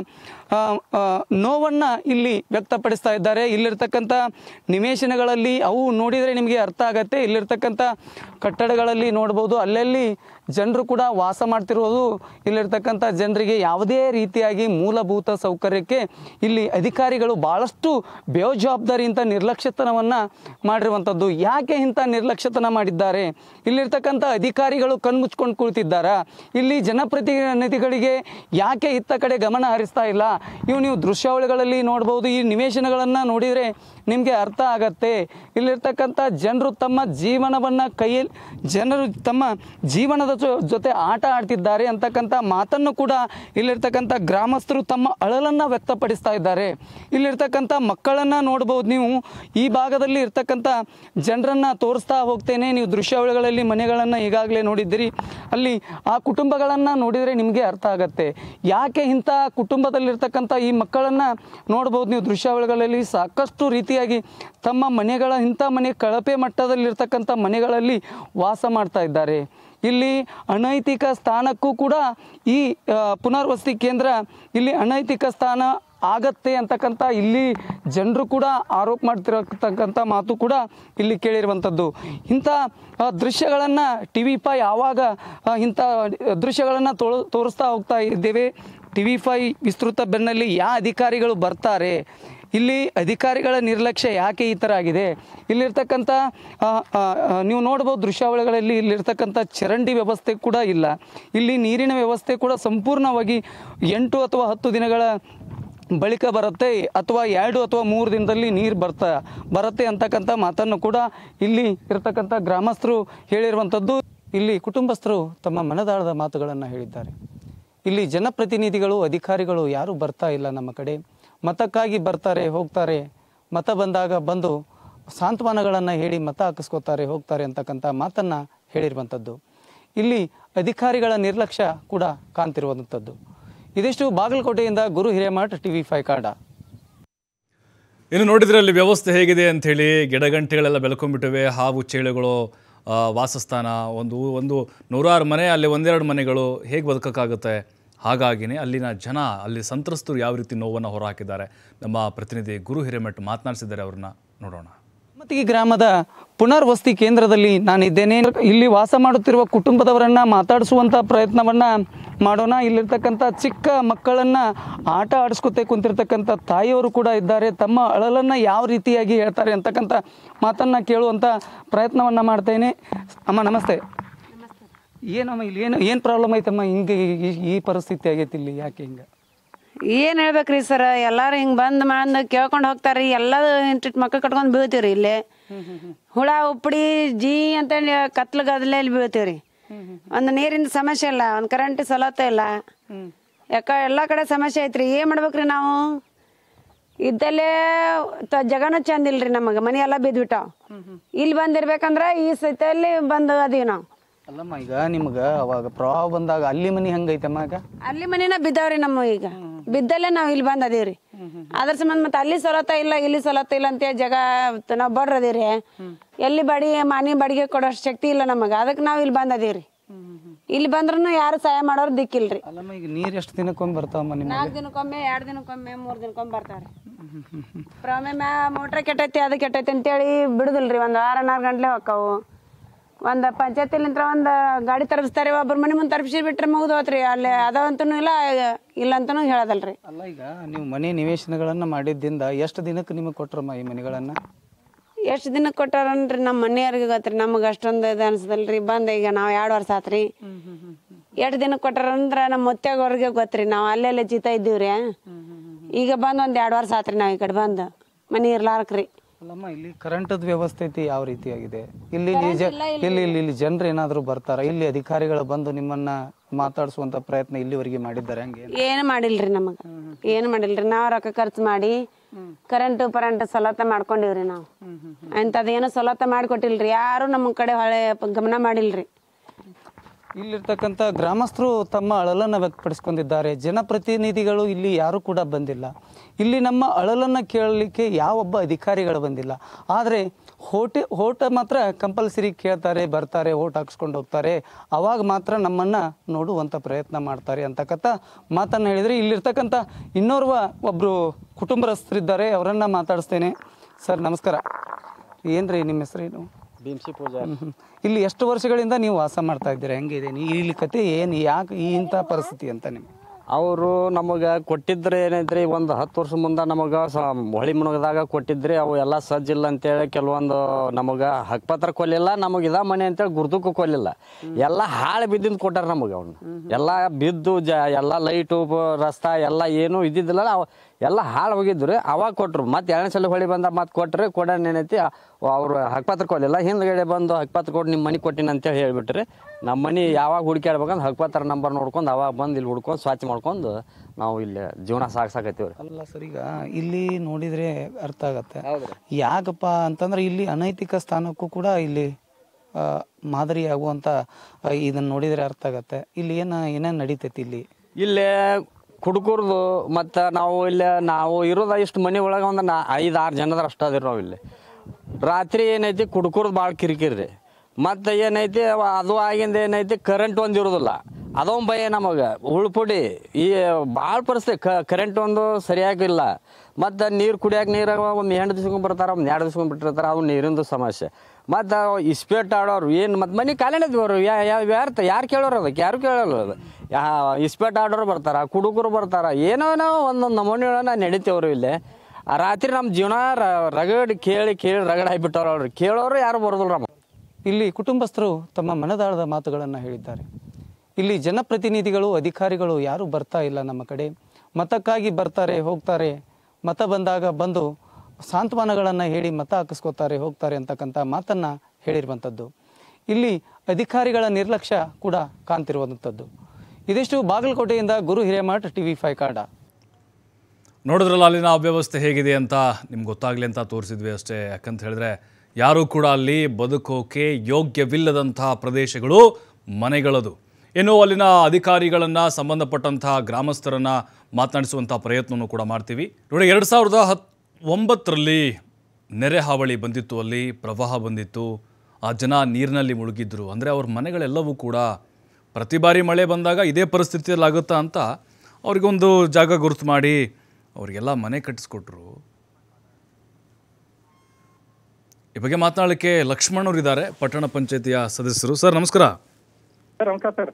Speaker 2: ಆ, ಆ, ನೋವನ್ನು ಇಲ್ಲಿ ವ್ಯಕ್ತಪಡಿಸ್ತಾ ಇದ್ದಾರೆ ಇಲ್ಲಿರ್ತಕ್ಕಂಥ ನಿವೇಶನಗಳಲ್ಲಿ ಅವು ನೋಡಿದರೆ ನಿಮಗೆ ಅರ್ಥ ಆಗತ್ತೆ ಇಲ್ಲಿರ್ತಕ್ಕಂಥ ಕಟ್ಟಡಗಳಲ್ಲಿ ನೋಡ್ಬೋದು ಅಲ್ಲಲ್ಲಿ ಜನರು ಕೂಡ ವಾಸ ಮಾಡ್ತಿರೋದು ಇಲ್ಲಿರ್ತಕ್ಕಂಥ ಜನರಿಗೆ ಯಾವುದೇ ರೀತಿಯಾಗಿ ಮೂಲಭೂತ ಸೌಕರ್ಯಕ್ಕೆ ಇಲ್ಲಿ ಅಧಿಕಾರಿಗಳು ಭಾಳಷ್ಟು ಬೇಜವಾಬ್ದಾರಿಯಿಂದ ನಿರ್ಲಕ್ಷ್ಯತನವನ್ನು ಮಾಡಿರುವಂಥದ್ದು ಯಾಕೆ ಇಂಥ ನಿರ್ಲಕ್ಷ್ಯತನ ಮಾಡಿದ್ದಾರೆ ಇಲ್ಲಿರ್ತಕ್ಕಂಥ ಅಧಿಕಾರಿಗಳು ಕಣ್ಮುಚ್ಕೊಂಡು ಕುಳಿತಿದ್ದಾರಾ ಇಲ್ಲಿ ಜನಪ್ರತಿನಿಧಿಗಳಿಗೆ ಯಾಕೆ ಇತ್ತ ಕಡೆ ಗಮನ ಹರಿಸ್ತಾ ಇಲ್ಲ ಇವು ನೀವು ದೃಶ್ಯಾವಳಿಗಳಲ್ಲಿ ನೋಡ್ಬೋದು ಈ ನಿವೇಶನಗಳನ್ನು ನೋಡಿದರೆ ನಿಮಗೆ ಅರ್ಥ ಆಗತ್ತೆ ಇಲ್ಲಿರ್ತಕ್ಕಂಥ ಜನರು ತಮ್ಮ ಜೀವನವನ್ನು ಕೈಯಲ್ಲಿ ಜನರು ತಮ್ಮ ಜೀವನದ ಜೊ- ಜೊತೆ ಆಟ ಆಡ್ತಿದ್ದಾರೆ ಅಂತಕ್ಕಂಥ ಮಾತನ್ನು ಕೂಡ ಇಲ್ಲಿರ್ತಕ್ಕಂಥ ಗ್ರಾಮಸ್ಥರು ತಮ್ಮ ಅಳಲನ್ನು ವ್ಯಕ್ತಪಡಿಸ್ತಾ ಇದ್ದಾರೆ ಇಲ್ಲಿರ್ತಕ್ಕಂಥ ಮಕ್ಕಳನ್ನು ನೋಡ್ಬೋದು ನೀವು ಈ ಭಾಗದಲ್ಲಿ ಇರ್ತಕ್ಕಂಥ ಜನರನ್ನು ತೋರಿಸ್ತಾ ಹೋಗ್ತೇನೆ ನೀವು ದೃಶ್ಯಾವಳಿಗಳಲ್ಲಿ ಮನೆಗಳನ್ನು ಈಗಾಗಲೇ ನೋಡಿದ್ದೀರಿ ಅಲ್ಲಿ ಆ ಕುಟುಂಬಗಳನ್ನು ನೋಡಿದರೆ ನಿಮಗೆ ಅರ್ಥ ಆಗತ್ತೆ ಯಾಕೆ ಇಂಥ ಕುಟುಂಬದಲ್ಲಿರ್ತಕ್ಕಂಥ ಈ ಮಕ್ಕಳನ್ನು ನೋಡ್ಬೋದು ನೀವು ದೃಶ್ಯಾವಳಿಗಳಲ್ಲಿ ಸಾಕಷ್ಟು ರೀತಿಯಾಗಿ ತಮ್ಮ ಮನೆಗಳ ಇಂಥ ಮನೆ ಕಳಪೆ ಮಟ್ಟದಲ್ಲಿರ್ತಕ್ಕಂಥ ಮನೆಗಳಲ್ಲಿ ವಾಸ ಮಾಡ್ತಾ ಇದ್ದಾರೆ ಇಲ್ಲಿ ಅನೈತಿಕ ಸ್ಥಾನಕ್ಕೂ ಕೂಡ ಈ ಆ, ಪುನರ್ವಸತಿ ಕೇಂದ್ರ ಇಲ್ಲಿ ಅನೈತಿಕ ಸ್ಥಾನ ಆಗತ್ತೆ ಅಂತಕ್ಕಂಥ ಇಲ್ಲಿ ಜನರು ಕೂಡ ಆರೋಪ ಮಾಡ್ತಿರತಕ್ಕಂಥ ಮಾತು ಕೂಡ ಇಲ್ಲಿ ಕೇಳಿರುವಂಥದ್ದು ಇಂಥ ದೃಶ್ಯಗಳನ್ನು ಟಿ ವಿ ಫೈ ಯಾವಾಗ ಆ, ಇಂಥ ದೃಶ್ಯಗಳನ್ನು ತೋ ತೋರಿಸ್ತಾ ಹೋಗ್ತಾ ಇದ್ದೇವೆ ಟಿ ವಿ ಫೈ ವಿಸ್ತೃತ ಬೆನ್ನಲ್ಲಿ ಯಾವ ಅಧಿಕಾರಿಗಳು ಬರ್ತಾರೆ ಇಲ್ಲಿ ಅಧಿಕಾರಿಗಳ ನಿರ್ಲಕ್ಷ್ಯ ಯಾಕೆ ಈ ಥರ ಆಗಿದೆ ಇಲ್ಲಿರ್ತಕ್ಕಂಥ ಆ, ಆ, ಆ, ನೀವು ನೋಡ್ಬೋದು ದೃಶ್ಯಾವಳಿಗಳಲ್ಲಿ ಇಲ್ಲಿರ್ತಕ್ಕಂಥ ಚರಂಡಿ ವ್ಯವಸ್ಥೆ ಕೂಡ ಇಲ್ಲ ಇಲ್ಲಿ ನೀರಿನ ವ್ಯವಸ್ಥೆ ಕೂಡ ಸಂಪೂರ್ಣವಾಗಿ ಎಂಟು ಅಥವಾ ಹತ್ತು ದಿನಗಳ ಬಳಿಕ ಬರುತ್ತೆ ಅಥವಾ ಎರಡು ಅಥವಾ ಮೂರು ದಿನದಲ್ಲಿ ನೀರು ಬರ್ತಾ ಬರುತ್ತೆ ಅಂತಕ್ಕಂಥ ಮಾತನ್ನು ಕೂಡ ಇಲ್ಲಿ ಇರತಕ್ಕಂಥ ಗ್ರಾಮಸ್ಥರು ಹೇಳಿರುವಂಥದ್ದು ಇಲ್ಲಿ ಕುಟುಂಬಸ್ಥರು ತಮ್ಮ ಮನದಾಳದ ಮಾತುಗಳನ್ನು ಹೇಳಿದ್ದಾರೆ ಇಲ್ಲಿ ಜನಪ್ರತಿನಿಧಿಗಳು ಅಧಿಕಾರಿಗಳು ಯಾರೂ ಬರ್ತಾ ಇಲ್ಲ ನಮ್ಮ ಕಡೆ ಮತಕ್ಕಾಗಿ ಬರ್ತಾರೆ ಹೋಗ್ತಾರೆ ಮತ ಬಂದಾಗ ಬಂದು ಸಾಂತ್ವನಗಳನ್ನು ಹೇಳಿ ಮತ ಹಾಕಿಸ್ಕೋತಾರೆ ಹೋಗ್ತಾರೆ ಅಂತಕ್ಕಂಥ ಮಾತನ್ನು ಹೇಳಿರುವಂಥದ್ದು ಇಲ್ಲಿ ಅಧಿಕಾರಿಗಳ ನಿರ್ಲಕ್ಷ್ಯ ಕೂಡ ಕಾಣ್ತಿರುವಂಥದ್ದು ಇದಿಷ್ಟು ಬಾಗಲಕೋಟೆಯಿಂದ Guru Hiremath T V five ಕಾಡ
Speaker 1: ಇನ್ನು ನೋಡಿದ್ರೆ ಅಲ್ಲಿ ವ್ಯವಸ್ಥೆ ಹೇಗಿದೆ ಅಂಥೇಳಿ ಗಿಡಗಂಟೆಗಳೆಲ್ಲ ಬೆಳ್ಕೊಂಡ್ಬಿಟ್ಟಿವೆ ಹಾವು ಚೇಳುಗಳು ಆ, ವಾಸಸ್ಥಾನ ಒಂದು ಒಂದು ನೂರಾರು ಮನೆ ಅಲ್ಲಿ ಒಂದೆರಡು ಮನೆಗಳು ಹೇಗೆ ಬದುಕೋಕ್ಕಾಗುತ್ತೆ ಹಾಗಾಗಿನೇ ಅಲ್ಲಿನ ಜನ ಅಲ್ಲಿ ಸಂತ್ರಸ್ತರು ಯಾವ ರೀತಿ ನೋವನ್ನು ಹೊರಹಾಕಿದ್ದಾರೆ ನಮ್ಮ ಪ್ರತಿನಿಧಿ ಗುರು ಹಿರೇಮಠ್ ಮಾತನಾಡಿಸಿದ್ದಾರೆ ಅವ್ರನ್ನ ನೋಡೋಣ
Speaker 2: ಮತ್ತಿಗೆ ಗ್ರಾಮದ ಪುನರ್ವಸತಿ ಕೇಂದ್ರದಲ್ಲಿ ನಾನಿದ್ದೇನೆ ಇಲ್ಲಿ ವಾಸ ಮಾಡುತ್ತಿರುವ ಕುಟುಂಬದವರನ್ನ ಮಾತಾಡಿಸುವಂಥ ಪ್ರಯತ್ನವನ್ನ ಮಾಡೋಣ ಇಲ್ಲಿರ್ತಕ್ಕಂಥ ಚಿಕ್ಕ ಮಕ್ಕಳನ್ನ ಆಟ ಆಡಿಸ್ಕೊತೆ ಕುಂತಿರ್ತಕ್ಕಂಥ ತಾಯಿಯವರು ಕೂಡ ಇದ್ದಾರೆ ತಮ್ಮ ಅಳಲನ್ನ ಯಾವ ರೀತಿಯಾಗಿ ಹೇಳ್ತಾರೆ ಅಂತಕ್ಕಂಥ ಮಾತನ್ನ ಕೇಳುವಂಥ ಪ್ರಯತ್ನವನ್ನ ಮಾಡ್ತೇನೆ ಅಮ್ಮ ನಮಸ್ತೆ ಏನಮ್ಮ ಇಲ್ಲಿ ಏನು ಏನು ಪ್ರಾಬ್ಲಮ್ ಐತಮ್ಮ ಹಿಂಗೆ ಈ- ಈ ಪರಿಸ್ಥಿತಿ ಆಗೈತಿ ಇಲ್ಲಿ ಯಾಕೆ ಹಿಂಗೆ
Speaker 3: ಏನ್ ಹೇಳ್ಬೇಕ್ರಿ ಸರ್ ಎಲ್ಲಾರು ಹಿಂಗ್ ಬಂದ್ ಮಂದ್ ಕೇಳ್ಕೊಂಡ್ ಹೋಗ್ತಾರ್ರಿ ಎಲ್ಲದ ಇಂಟಿಟ್ ಮಕ್ಳು ಕಟ್ಕೊಂಡ್ ಬೀಳ್ತೀವ್ರಿ ಇಲ್ಲಿ ಹುಳ ಉಪ್ಪಡಿ ಜೀ ಅಂತೇಳಿ ಕತ್ಲು ಗದ್ಲೆಯಲ್ಲಿ ಬೀಳ್ತೀವ್ರಿ ಒಂದ್ ನೀರಿನ ಸಮಸ್ಯೆ ಇಲ್ಲ ಒಂದ್ ಕರೆಂಟ್ ಸಲತ್ತೆ ಇಲ್ಲ ಯಾಕ ಎಲ್ಲಾ ಕಡೆ ಸಮಸ್ಯೆ ಐತ್ರಿ ಏನ್ ಮಾಡ್ಬೇಕ್ರಿ ನಾವು ಇದ್ದಲ್ಲೇ ತ- ಜಗನೂ ಚಂದ ಇಲ್ರಿ ನಮಗ ಮನಿ ಎಲ್ಲಾ ಬಿದ್ಬಿಟ್ಟಾವ್ ಇಲ್ಲಿ ಬಂದಿರ್ಬೇಕಂದ್ರ ಈ ಸ್ಥಿತಿಯಲ್ಲಿ ಬಂದು ಅದೀವಿ ನಾವು
Speaker 2: ಅಲ್ಲಮ್ಮ ಈಗ ನಿಮ್ಗೆ ಅವಾಗ ಪ್ರವಾಹ ಬಂದಾಗ ಅಲ್ಲಿ ಮನೆ ಹಂಗೈತಮ್ಮ ಈಗ
Speaker 3: ಅಲ್ಲಿ ಮನಿನ ಬಿದ್ದಾವ್ರಿ ನಮ್ಮ ಈಗ ಬಿದ್ದಲ್ಲೇ ನಾವ್ ಇಲ್ಲಿ ಬಂದ್ ಅದೀವ್ರಿ ಅದ್ರ ಸಂಬಂಧ ಮತ್ತೆ ಅಲ್ಲಿ ಸಲತ ಇಲ್ಲ ಇಲ್ಲಿ ಸಲತ ಇಲ್ಲ ಅಂತೇಳಿ ಜಗ ನಾವ್ ಬಡ್ರ ಅದೀವ್ರಿ ಎಲ್ಲಿ ಬಡಿ ಮನಿ ಬಾಡಿಗೆ ಕೊಡೋ ಶಕ್ತಿ ಇಲ್ಲ ನಮಗ ಅದಕ್ಕೆ ನಾವ್ ಇಲ್ಲಿ ಬಂದ್ ಅದೀವ್ರಿ ಇಲ್ಲಿ ಬಂದ್ರೂ ಯಾರು ಸಹಾಯ ಮಾಡೋರ್ ದಿಕ್ಕಿಲ್ರಿ
Speaker 2: ಅಲ್ಲಮ್ಮ ಈಗ ನೀರು ಎಷ್ಟು ದಿನಕ್ಕೊಮ್ಮೆ ಬರ್ತಾವಮ್ಮ ನಿಮ್ಮ
Speaker 3: ನಾಲ್ಕು ದಿನಕ್ಕೊಮ್ಮೆ ಎರಡ್ ದಿನಕ್ಕೊಮ್ಮೆ ಮೂರ್ ದಿನಕ್ಕೊಮ್ಮೆ ಬರ್ತಾವ್ರಿ ಪ್ರೊಮ್ಮೆ ಮ್ಯಾ ಮೋಟ್ರ್ ಕೆಟ್ಟೈತಿ ಅದು ಕೆಟ್ಟೈತಿ ಅಂತೇಳಿ ಬಿಡುದಿಲ್ರಿ ಒಂದ್ ವಾರ ನಾಲ್ಕು ಗಂಟ್ಲೆ ಹೊಕ್ಕಾವು ಒಂದ್ ಪಂಚಾಯತಿಲಿಂತ್ರ ಒಂದ್ ಗಾಡಿ ತರಬಿಸ್ತಾರೆ ಒಬ್ಬರ ಮನೆ ಮುಂದೆ ತರಬಿಸಿ ಬಿಟ್ರೆ ಮುಗಿದೋತ್ರಿ ಅಲ್ಲಿ ಅದಾವಂತನೂ ಇಲ್ಲ ಇಲ್ಲ ಅಂತನೂ ಹೇಳದಲ್ರಿ
Speaker 2: ಅಲ್ಲ ಈಗ ನೀವು ಮನೆ ನಿವೇಶನಗಳನ್ನು ಮಾಡಿದ್ದಿಂದ ಎಷ್ಟು ದಿನಕ್ಕೆ ನಿಮಗೆ ಕೊಟ್ರಮ್ಮ ಈ ಮನೆಗಳನ್ನು
Speaker 3: ಎಷ್ಟು ದಿನಕ್ಕೆ ಕೊಟ್ಟಾರನ್ರಿ ನಮ್ಮ ಮನೆಯವ್ರಿಗೆ ಗೊತ್ತ್ರಿ ನಮಗೆ ಅಷ್ಟೊಂದು ಇದು ಅನ್ಸದಲ್ರಿ ಬಂದ ಈಗ ನಾವು ಎರಡು ವರ್ಷ ಆತ್ರಿ ಎಷ್ಟು ದಿನಕ್ಕೆ ಕೊಟ್ಟಾರಂದ್ರ ನಮ್ಮ ಮುತ್ಯಾಗವ್ರಿಗೆ ಗೊತ್ತ್ರಿ ನಾವು ಅಲ್ಲೆಲ್ಲ ಜೀತ ಇದ್ದೀವ್ರಿ ಈಗ ಬಂದ್ ಒಂದ್ ಎರಡು ವರ್ಷ ಆತ್ರಿ ನಾವು ಈ ಕಡೆ ಬಂದು ಮನೆ ಇರ್ಲಾರ್ಕ್ರಿ
Speaker 2: ಅಲ್ಲಮ್ಮ ಇಲ್ಲಿ ಕರೆಂಟದ ವ್ಯವಸ್ಥೆ ಐತಿ ಯಾವ ರೀತಿಯಾಗಿದೆ ಇಲ್ಲಿ ನಿಜ ಇಲ್ಲಿ ಇಲ್ಲಿ ಇಲ್ಲಿ ಜನರು ಏನಾದರೂ ಬರ್ತಾರ ಇಲ್ಲಿ ಅಧಿಕಾರಿಗಳು ಬಂದು ನಿಮ್ಮನ್ನ ಮಾತಾಡಿಸುವಂತ ಪ್ರಯತ್ನ ಇಲ್ಲಿವರೆಗೆ ಮಾಡಿದ್ದಾರೆ ಹಂಗೆ
Speaker 3: ಏನು ಮಾಡಿಲ್ರಿ ನಮಗ ಏನು ಮಾಡಿಲ್ರಿ ನಾವು ರೊಕ್ಕ ಖರ್ಚು ಮಾಡಿ ಕರೆಂಟ್ ಪರಂಟ್ ಸಲತ ಮಾಡ್ಕೊಂಡಿವ್ರಿ ನಾವು ಅಂಥದ್ದೇನು ಸಲತ ಮಾಡಿಕೊಟ್ಟಿಲ್ರಿ ಯಾರು ನಮ್ಮ ಕಡೆ ಹೊಳೆ ಪ- ಗಮನ ಮಾಡಿಲ್ರಿ
Speaker 2: ಇಲ್ಲಿರ್ತಕ್ಕಂಥ ಗ್ರಾಮಸ್ಥರು ತಮ್ಮ ಅಳಲನ್ನು ವ್ಯಕ್ತಪಡಿಸ್ಕೊಂಡಿದ್ದಾರೆ ಜನಪ್ರತಿನಿಧಿಗಳು ಇಲ್ಲಿ ಯಾರೂ ಕೂಡ ಬಂದಿಲ್ಲ ಇಲ್ಲಿ ನಮ್ಮ ಅಳಲನ್ನು ಕೇಳಲಿಕ್ಕೆ ಯಾವೊಬ್ಬ ಅಧಿಕಾರಿಗಳು ಬಂದಿಲ್ಲ ಆದರೆ ಹೋಟೆ ಓಟ ಮಾತ್ರ ಕಂಪಲ್ಸರಿ ಕೇಳ್ತಾರೆ ಬರ್ತಾರೆ ಓಟ್ ಹಾಕ್ಸ್ಕೊಂಡು ಹೋಗ್ತಾರೆ ಅವಾಗ ಮಾತ್ರ ನಮ್ಮನ್ನು ನೋಡುವಂಥ ಪ್ರಯತ್ನ ಮಾಡ್ತಾರೆ ಅಂತಕ್ಕಂಥ ಮಾತನ್ನು ಹೇಳಿದರೆ ಇಲ್ಲಿರ್ತಕ್ಕಂಥ ಇನ್ನೋರ್ವ ಒಬ್ಬರು ಕುಟುಂಬಸ್ಥರಿದ್ದಾರೆ ಅವರನ್ನು ಮಾತಾಡಿಸ್ತೇನೆ ಸರ್ ನಮಸ್ಕಾರ ಏನು ರೀ ನಿಮ್ಮ ಹೆಸರೇನು
Speaker 4: ಭೀಮ್ಸಿ ಪೂಜಾ
Speaker 2: ಹ್ಮ್, ಹ್ಮ್. ಇಲ್ಲಿ ಎಷ್ಟು ವರ್ಷಗಳಿಂದ ನೀವು ವಾಸ ಮಾಡ್ತಾ ಇದ್ದೀರಾ ಹೆಂಗಿದೆ ನೀ- ಇಲ್ಲಿ ಕತೆ ಏನು ಯಾಕೆ ಈ ಇಂಥ ಪರಿಸ್ಥಿತಿ ಅಂತ ನಿಮ್ಗೆ
Speaker 4: ಅವರು ನಮಗೆ ಕೊಟ್ಟಿದ್ರೆ ಏನೈತ್ರಿ ಒಂದು ಹತ್ತು ವರ್ಷ ಮುಂದೆ ನಮಗೆ ಸ ಹೊಳಿ ಮುಣಗದಾಗ ಕೊಟ್ಟಿದ್ರಿ ಅವು ಎಲ್ಲ ಸಜ್ಜಿಲ್ಲ ಅಂತೇಳಿ ಕೆಲವೊಂದು ನಮಗೆ ಹಕ್ಪತ್ರ ಕೊಲ್ಲಿಲ್ಲ ನಮಗೆ ಇದ ಮನೆ ಅಂತೇಳಿ ಗುರ್ತಕ್ಕೂ ಕೊಲ್ಲಿಲ್ಲ ಎಲ್ಲ ಹಾಳು ಬಿದ್ದಿಂದ ಕೊಟ್ಟಾರ ನಮಗೆ ಅವ್ನು ಎಲ್ಲ ಬಿದ್ದು ಜ ಎಲ್ಲ ಲೈಟು ರಸ್ತಾ ಎಲ್ಲ ಏನೂ ಇದ್ದಿದ್ದಿಲ್ಲ ಅವ ಎಲ್ಲ ಹಾಳು ಹೋಗಿದ್ರು ಅವಾಗ ಕೊಟ್ರು ಮತ್ತೆ ಎರಡನೇ ಸಲ ಹೊಳಿ ಬಂದ ಮತ್ತೆ ಕೊಟ್ರಿ ಕೊಡೋಣ ಏನೈತಿ ಅವ್ರು ಹಕ್ಪತ್ರ ಕೊಡಲಿಲ್ಲ ಹಿಂದ್ಗಡೆ ಬಂದು ಹಕ್ಪತ್ರ ಕೊಟ್ಟು ನಿಮ್ಮ ಮನೆ ಕೊಟ್ಟಿನಿ ಅಂತೇಳಿ ಹೇಳ್ಬಿಟ್ರಿ ನಮ್ಮ ಮನೆ ಯಾವಾಗ ಹುಡುಕ್ಯಾಡ್ಬೇಕಂದ್ರೆ ಹಕ್ಪತ್ರ ನಂಬರ್ ನೋಡ್ಕೊಂಡು ಅವಾಗ ಬಂದು ಇಲ್ಲಿ ಹುಡ್ಕೊಂಡು ಸ್ವಚ್ಛ ಮಾಡ್ಕೊಂಡು ನಾವು ಇಲ್ಲಿ ಜೀವನ ಸಾಗ್ಸಾಕತ್ತೀವಿ ರೀ
Speaker 2: ಅಲ್ಲ ಸರ್ ಈಗ ಇಲ್ಲಿ ನೋಡಿದ್ರೆ ಅರ್ಥ ಆಗತ್ತೆ ಯಾಕಪ್ಪ ಅಂತಂದ್ರೆ ಇಲ್ಲಿ ಅನೈತಿಕ ಸ್ಥಾನಕ್ಕೂ ಕೂಡ ಇಲ್ಲಿ ಆ, ಮಾದರಿಯಾಗುವಂಥ ಆ, ಇದನ್ನ ನೋಡಿದ್ರೆ ಅರ್ಥ ಆಗತ್ತೆ ಇಲ್ಲಿ ಏನ ಏನೇನು ನಡೀತೈತಿ ಇಲ್ಲಿ
Speaker 4: ಇಲ್ಲೇ ಕುಡ್ಕುರ್ದು ಮತ್ತು ನಾವು ಇಲ್ಲಿ ನಾವು ಇರೋದ ಇಷ್ಟು ಮನೆ ಒಳಗೆ ಒಂದು ನಾ ಐದು ಆರು ಜನದ್ರ ಅಷ್ಟ ಅದಿರಿ ನಾವು ಇಲ್ಲಿ ರಾತ್ರಿ ಏನೈತಿ ಕುಡ್ಕುರ್ದು ಭಾಳ ಕಿರಿಕಿರಿ ರೀ ಮತ್ತು ಏನೈತಿ ಅವ- ಅದು ಆಗಿಂದ ಏನೈತಿ ಕರೆಂಟ್ ಒಂದು ಇರೋದಿಲ್ಲ ಅದೊಂದು ಭಯ ನಮಗೆ ಉಳ್ಪುಡಿ ಈ ಭಾಳ ಪರಿಸ್ಥಿತಿ ಕ ಕರೆಂಟ್ ಒಂದು ಸರಿಯಾಗಿಲ್ಲ ಮತ್ತು ನೀರು ಕುಡಿಯೋಕೆ ನೀರಾಗ ಒಂದು ಎಂಟು ದಿವ್ಸಕ್ಕೆ ಬರ್ತಾರೆ ಒಂದು ಎರಡು ದಿವ್ಸಕ್ಕೆ ಬಿಟ್ಟಿರ್ತಾರೆ ಅದು ನೀರಿಂದು ಸಮಸ್ಯೆ ಮತ್ತು ಇಸ್ಪೇಟ್ ಆಡೋರು ಏನು ಮತ್ತು ಮನೆ ಕಾಲಿನದ್ದು ಅವರು ಯಾರು ಯಾರು ಕೇಳೋರು ಅದಕ್ಕೆ ಯಾರು ಕೇಳೋಲ್ಲ ಅದು ಯಾ ಇಸ್ಪೇಟ್ ಆಡೋರು ಬರ್ತಾರೆ ಕುಡುಕರು ಬರ್ತಾರೆ ಏನೋ ನಾವು ಒಂದೊಂದು ನಮೂನೆಗಳನ್ನ ನಡೀತೇವ್ರಿ ಇಲ್ಲಿ ಆ ರಾತ್ರಿ ನಮ್ಮ ಜೀವನ ರ- ರಗಡ್ ಕೇಳಿ ಕೇಳಿ ರಗಡ್ ಆಗಿಬಿಟ್ಟವ್ರು ಅವ್ರು ಕೇಳೋರು ಯಾರು ಬರೋದಿಲ್ಲ ನಮ್ಮ
Speaker 2: ಇಲ್ಲಿ ಕುಟುಂಬಸ್ಥರು ತಮ್ಮ ಮನದಾಳದ ಮಾತುಗಳನ್ನು ಹೇಳಿದ್ದಾರೆ ಇಲ್ಲಿ ಜನಪ್ರತಿನಿಧಿಗಳು ಅಧಿಕಾರಿಗಳು ಯಾರೂ ಬರ್ತಾ ಇಲ್ಲ ನಮ್ಮ ಕಡೆ ಮತಕ್ಕಾಗಿ ಬರ್ತಾರೆ ಹೋಗ್ತಾರೆ ಮತ ಬಂದಾಗ ಬಂದು ಸಾಂತ್ವನಗಳನ್ನು ಹೇಳಿ ಮತ ಹಾಕಿಸ್ಕೋತಾರೆ ಹೋಗ್ತಾರೆ ಅಂತಕ್ಕಂಥ ಮಾತನ್ನು ಹೇಳಿರುವಂಥದ್ದು ಇಲ್ಲಿ ಅಧಿಕಾರಿಗಳ ನಿರ್ಲಕ್ಷ್ಯ ಕೂಡ ಕಾಣ್ತಿರುವಂಥದ್ದು ಇದಿಷ್ಟು ಬಾಗಲಕೋಟೆಯಿಂದ Guru Hiremath T V five ಕಾಡ
Speaker 1: ನೋಡಿದ್ರಲ್ಲ ಅಲ್ಲಿನ ಅವ್ಯವಸ್ಥೆ ಹೇಗಿದೆ ಅಂತ ನಿಮ್ಗೆ ಗೊತ್ತಾಗಲಿ ಅಂತ ತೋರಿಸಿದ್ವಿ ಅಷ್ಟೇ ಯಾಕಂತ ಹೇಳಿದ್ರೆ ಯಾರೂ ಕೂಡ ಅಲ್ಲಿ ಬದುಕೋಕೆ ಯೋಗ್ಯವಿಲ್ಲದಂತಹ ಪ್ರದೇಶಗಳು ಮನೆಗಳದು ಇನ್ನು ಅಲ್ಲಿನ ಅಧಿಕಾರಿಗಳನ್ನು ಸಂಬಂಧಪಟ್ಟಂತಹ ಗ್ರಾಮಸ್ಥರನ್ನು ಮಾತನಾಡಿಸುವಂಥ ಪ್ರಯತ್ನವನ್ನು ಕೂಡ ಮಾಡ್ತೀವಿ ನೋಡಿ ಎರಡು ಸಾವಿರದ ಹತ್ ಒಂಬತ್ತರಲ್ಲಿ ನೆರೆ ಹಾವಳಿ ಬಂದಿತ್ತು ಅಲ್ಲಿ ಪ್ರವಾಹ ಬಂದಿತ್ತು ಆ ಜನ ನೀರಿನಲ್ಲಿ ಮುಳುಗಿದ್ರು ಅಂದರೆ ಅವ್ರ ಮನೆಗಳೆಲ್ಲವೂ ಕೂಡ ಪ್ರತಿ ಬಾರಿ ಮಳೆ ಬಂದಾಗ ಇದೇ ಪರಿಸ್ಥಿತಿಯಲ್ಲಿ ಆಗುತ್ತಾ ಅಂತ ಅವ್ರಿಗೊಂದು ಜಾಗ ಗುರುತು ಮಾಡಿ ಅವರಿಗೆಲ್ಲ ಮನೆ ಕಟ್ಟಿಸ್ಕೊಟ್ರು ಈ ಬಗ್ಗೆ ಮಾತನಾಡಲಿಕ್ಕೆ ಲಕ್ಷ್ಮಣವ್ರು ಇದ್ದಾರೆ ಪಟ್ಟಣ ಪಂಚಾಯತಿಯ ಸದಸ್ಯರು ಸರ್ ನಮಸ್ಕಾರ
Speaker 5: ಸರ್ ನಮಸ್ಕಾರ ಸರ್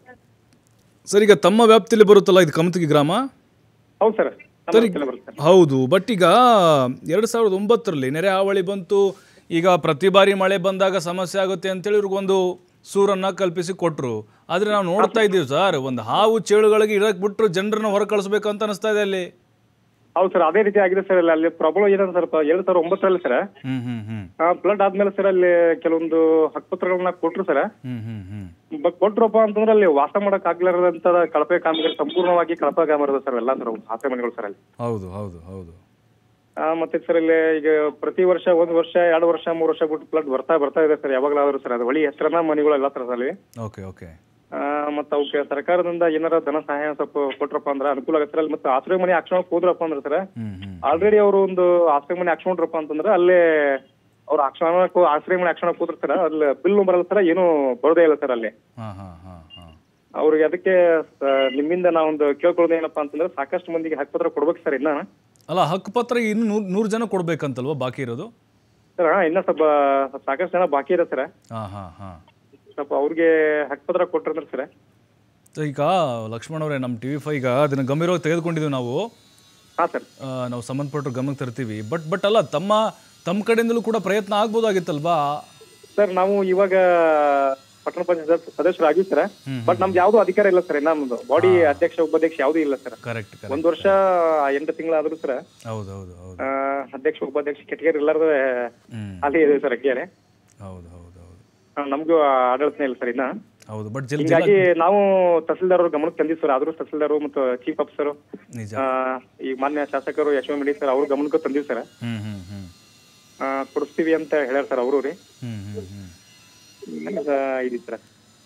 Speaker 1: ಸರ್ ಈಗ ತಮ್ಮ ವ್ಯಾಪ್ತಿಯಲ್ಲಿ ಬರುತ್ತಲ್ಲ ಇದು ಕಮತಗಿ ಗ್ರಾಮ
Speaker 5: ಹೌದು ಸರ್ ನಮ್ಮ
Speaker 1: ಸರ್
Speaker 5: ಹತ್ತಿರ ಬರುತ್ತೆ ಸರ್.
Speaker 1: ಹೌದು ಬಟ್ ಈಗ ಎರಡು ಸಾವಿರದ ಒಂಬತ್ತರಲ್ಲಿ ನೆರೆ ಹಾವಳಿ ಬಂತು ಈಗ ಪ್ರತಿ ಬಾರಿ ಮಳೆ ಬಂದಾಗ ಸಮಸ್ಯೆ ಆಗುತ್ತೆ ಅಂತೇಳಿ ಇವ್ರಿಗೊಂದು ಸೂರನ್ನ ಕಲ್ಪಿಸಿ ಕೊಟ್ಟರು ಆದರೆ ನಾವು ನೋಡ್ತಾ ಇದ್ದೀವಿ ಸರ್ ಒಂದು ಹಾವು ಚೇಳುಗಳಿಗೆ ಇರಕ್ಕೆ ಬಿಟ್ಟರು ಜನರನ್ನ ಹೊರ ಕಳಿಸ್ಬೇಕು ಅಂತ ಅನಿಸ್ತಾ ಇದೆ ಅಲ್ಲಿ
Speaker 5: ಹೌದು ಸರ್ ಅದೇ ರೀತಿ ಆಗಿದೆ ಸರ್ ಅಲ್ಲಿ ಅಲ್ಲಿ ಪ್ರಾಬ್ಲಮ್ ಏನಂತ ಸರ್ ಎರಡ್ ಸಾವಿರದ ಒಂಬತ್ತರಲ್ಲಿ sir
Speaker 1: hmm hmm hmm
Speaker 5: flood ಆದ್ಮೇಲೆ ಸರ್ ಅಲ್ಲಿ ಕೆಲವೊಂದು ಹಕ್ಕುಪತ್ರಗಳನ್ನ ಕೊಟ್ರು sir
Speaker 1: hmm hmm hmm
Speaker 5: but ಕೊಟ್ರಪ್ಪ ಅಂತಂದ್ರೆ ಅಲ್ಲಿ ವಾಸ ಮಾಡಕ್ ಆಗ್ಲಾರದಂತ ಕಳಪೆ ಕಾಮಗಾರಿ ಸಂಪೂರ್ಣವಾಗಿ ಕಳಪೆ ಕಾಮಗಾರಿ ಸರ್ ಎಲ್ಲ ಸರ್ ಆಸೆ ಮನೆಗಳು ಸರ್ ಅಲ್ಲಿ
Speaker 1: ಹೌದು ಹೌದು ಹೌದು
Speaker 5: ಆ, ಮತ್ತೆ ಸರ್ ಇಲ್ಲಿ ಈಗ ಪ್ರತಿ ವರ್ಷ ಒಂದ್ ವರ್ಷ ಎರಡು ವರ್ಷ ಮೂರು ವರ್ಷ ಬಿಟ್ಟು ಫ್ಲಡ್ ಬರ್ತಾ ಬರ್ತಾ ಇದೆ ಸರ್ ಯಾವಾಗಲಾದ್ರೂ ಸರ್ ಅದು ಹೊಳಿ ಹೆಸರನ್ನ ಮನೆಗಳೆಲ್ಲ ಸರ್ ಅಲ್ಲಿ
Speaker 1: ಓಕೆ ಓಕೆ
Speaker 5: ಆ, ಮತ್ತ್ ಅವಕ್ಕೆ ಸರ್ಕಾರದಿಂದ ಏನಾರ ಧನ ಸಹಾಯ ಸ್ವಲ್ಪ ಕೊಟ್ರಪ್ಪ ಅಂದ್ರೆ ಅನುಕೂಲ ಆಗತ್ತೆ ಸರ್ ಅಲ್ಲಿ ಮತ್ತೆ ಆಶ್ರಯ ಮನೆ ಹಾಕ್ಸ್ಕೊಳಕ್ ಹೋದ್ರಪ್ಪ ಅಂದ್ರೆ ಸರ್
Speaker 1: ಹ್ಮ್ ಹ್ಮ್
Speaker 5: ಆಲ್ರೆಡಿ ಅವರು ಒಂದು ಆಶ್ರಯ ಮನೆ ಹಾಕ್ಸ್ಕೊಂಡ್ರಪ್ಪ ಅಂತಂದ್ರೆ ಅಲ್ಲೇ ಅವ್ರ ಹಾಕ್ಸ್ಕೊಳಕ್ ಆಶ್ರಯ ಮನೆ ಹಾಕ್ಸ್ಕೊಳಕ್ ಹೋದ್ರ ಸರ್ ಅಲ್ಲಿ ಬಿಲ್ ಬರಲ್ಲ ಸರ್ ಏನು ಬರೋದೇ ಇಲ್ಲ ಸರ್ ಅಲ್ಲಿ
Speaker 1: ಹಾಂ ಹಾಂ ಹಾಂ ಹಾಂ
Speaker 5: ಅವ್ರಿಗೆ ಅದಕ್ಕೆ ಸ- ನಿಮ್ಮಿಂದ ನಾವೊಂದು ಕೇಳ್ಕೊಳ್ಳೋದು ಏನಪ್ಪಾ ಅಂತಂದ್ರೆ ಸಾಕಷ್ಟು ಮಂದಿಗೆ ಹಕ್ಕುಪತ್ರ ಕೊಡ್ಬೇಕು ಸರ್ ಇನ್ನ
Speaker 1: ಅಲ್ಲ ಹಕ್ಕುಪತ್ರ ಇನ್ನು ನೂರು ನೂರು ಜನ ಕೊಡ್ಬೇಕಂತಲ್ವಾ ಬಾಕಿ ಇರೋದು
Speaker 5: ಸರ್ ಇನ್ನ ಸ್ವಲ್ಪ ಸ್ವಲ್ಪ ಸಾಕಷ್ಟು ಜನ ಬಾಕಿ ಇದೆ ಸರ್
Speaker 1: ಹಾಂ ಹಾಂ ಹಾಂ
Speaker 5: ಸ್ವಲ್ಪ ಅವ್ರಿಗೆ ಹಕ್ಕುಪತ್ರ ಕೊಟ್ರಂದ್ರೆ ಸರ್
Speaker 1: ಸೊ ಈಗ ಲಕ್ಷ್ಮಣ್ ಅವರೇ ನಮ್ಮ ಟಿ ವಿ ಫೈ ಈಗ ಅದನ್ನು ಗಂಭೀರವಾಗಿ ತೆಗೆದುಕೊಂಡಿದ್ದೀವಿ ನಾವು
Speaker 5: ಹಾ ಸರ್
Speaker 1: ಆ, ನಾವು ಸಂಬಂಧಪಟ್ಟರು ಗಮನಕ್ಕೆ ತರ್ತೀವಿ ಬಟ್ ಬಟ್ ಅಲ್ಲ ತಮ್ಮ ತಮ್ಮ ಕಡೆಯಿಂದಲೂ ಕೂಡ ಪ್ರಯತ್ನ ಆಗ್ಬೋದಾಗಿತ್ತಲ್ವಾ
Speaker 5: ಸರ್ ನಾವು ಇವಾಗ ಪಟ್ಟಣ ಪಂಚಾಯತ್ ಸದಸ್ಯರಾಗಿವಿ ಸರ್ ಬಟ್ ನಮ್ದು ಯಾವ್ದು ಅಧಿಕಾರ ಇಲ್ಲ ಸರ್ ನಮ್ದು ಬಾಡಿ ಅಧ್ಯಕ್ಷ ಉಪಾಧ್ಯಕ್ಷ ಯಾವ್ದು ಇಲ್ಲ ಸರ್
Speaker 1: ಕರೆಕ್ಟ್ ಕರೆಕ್ಟ್
Speaker 5: ಒಂದ್ ವರ್ಷ ಎಂಟು ತಿಂಗಳಾದ್ರೂ ಸರ್
Speaker 1: ಹೌದು ಹೌದು ಹೌದು
Speaker 5: ಆ, ಅಧ್ಯಕ್ಷ ಉಪಾಧ್ಯಕ್ಷ ಕೆಟಗರಿ ಇಲ್ಲಾರ್ದ
Speaker 1: ಹ್ಮ್
Speaker 5: ಅಲ್ಲಿ ಇದೆ ಸರ್ ಅಗ್ಗಿಯಾರೆ
Speaker 1: ಹೌದು ಹೌದು ಹೌದು
Speaker 5: ಆ, ನಮ್ಗೂ ಆಡಳಿತನೇ ಇಲ್ಲ ಸರ್ ಇನ್ನ
Speaker 1: ಹೌದು ಬಟ್ ಜಲ್ ಜಲ
Speaker 5: ಹೀಗಾಗಿ ನಾವು ತಹಸೀಲ್ದಾರ್ ಅವ್ರ ಗಮನಕ್ಕೆ ತಂದಿವಿ ಸರ್ ಆದ್ರೂ ತಹಸೀಲ್ದಾರ್ ಮತ್ತು ಚೀಫ್ ಆಫೀಸರ್
Speaker 1: ನಿಜ
Speaker 5: ಈ ಮಾನ್ಯ ಶಾಸಕರು ಯಶವಂತ ಮಿಡಿ ಸರ್ ಅವ್ರ ಗಮನಕ್ಕೂ ತಂದಿವಿ ಸರ್
Speaker 1: ಹ್ಮ್ ಹ್ಮ್ ಹ್ಮ್
Speaker 5: ಆ, ಕೊಡಿಸ್ತೀವಿ ಅಂತ ಹೇಳ್ಯಾರ ಸರ್ ಅವರು ರೀ
Speaker 1: ಹ್ಮ್ ಹ್ಮ್ ಹ್ಮ್
Speaker 5: ನನಗ ಇದಿ ಸರ್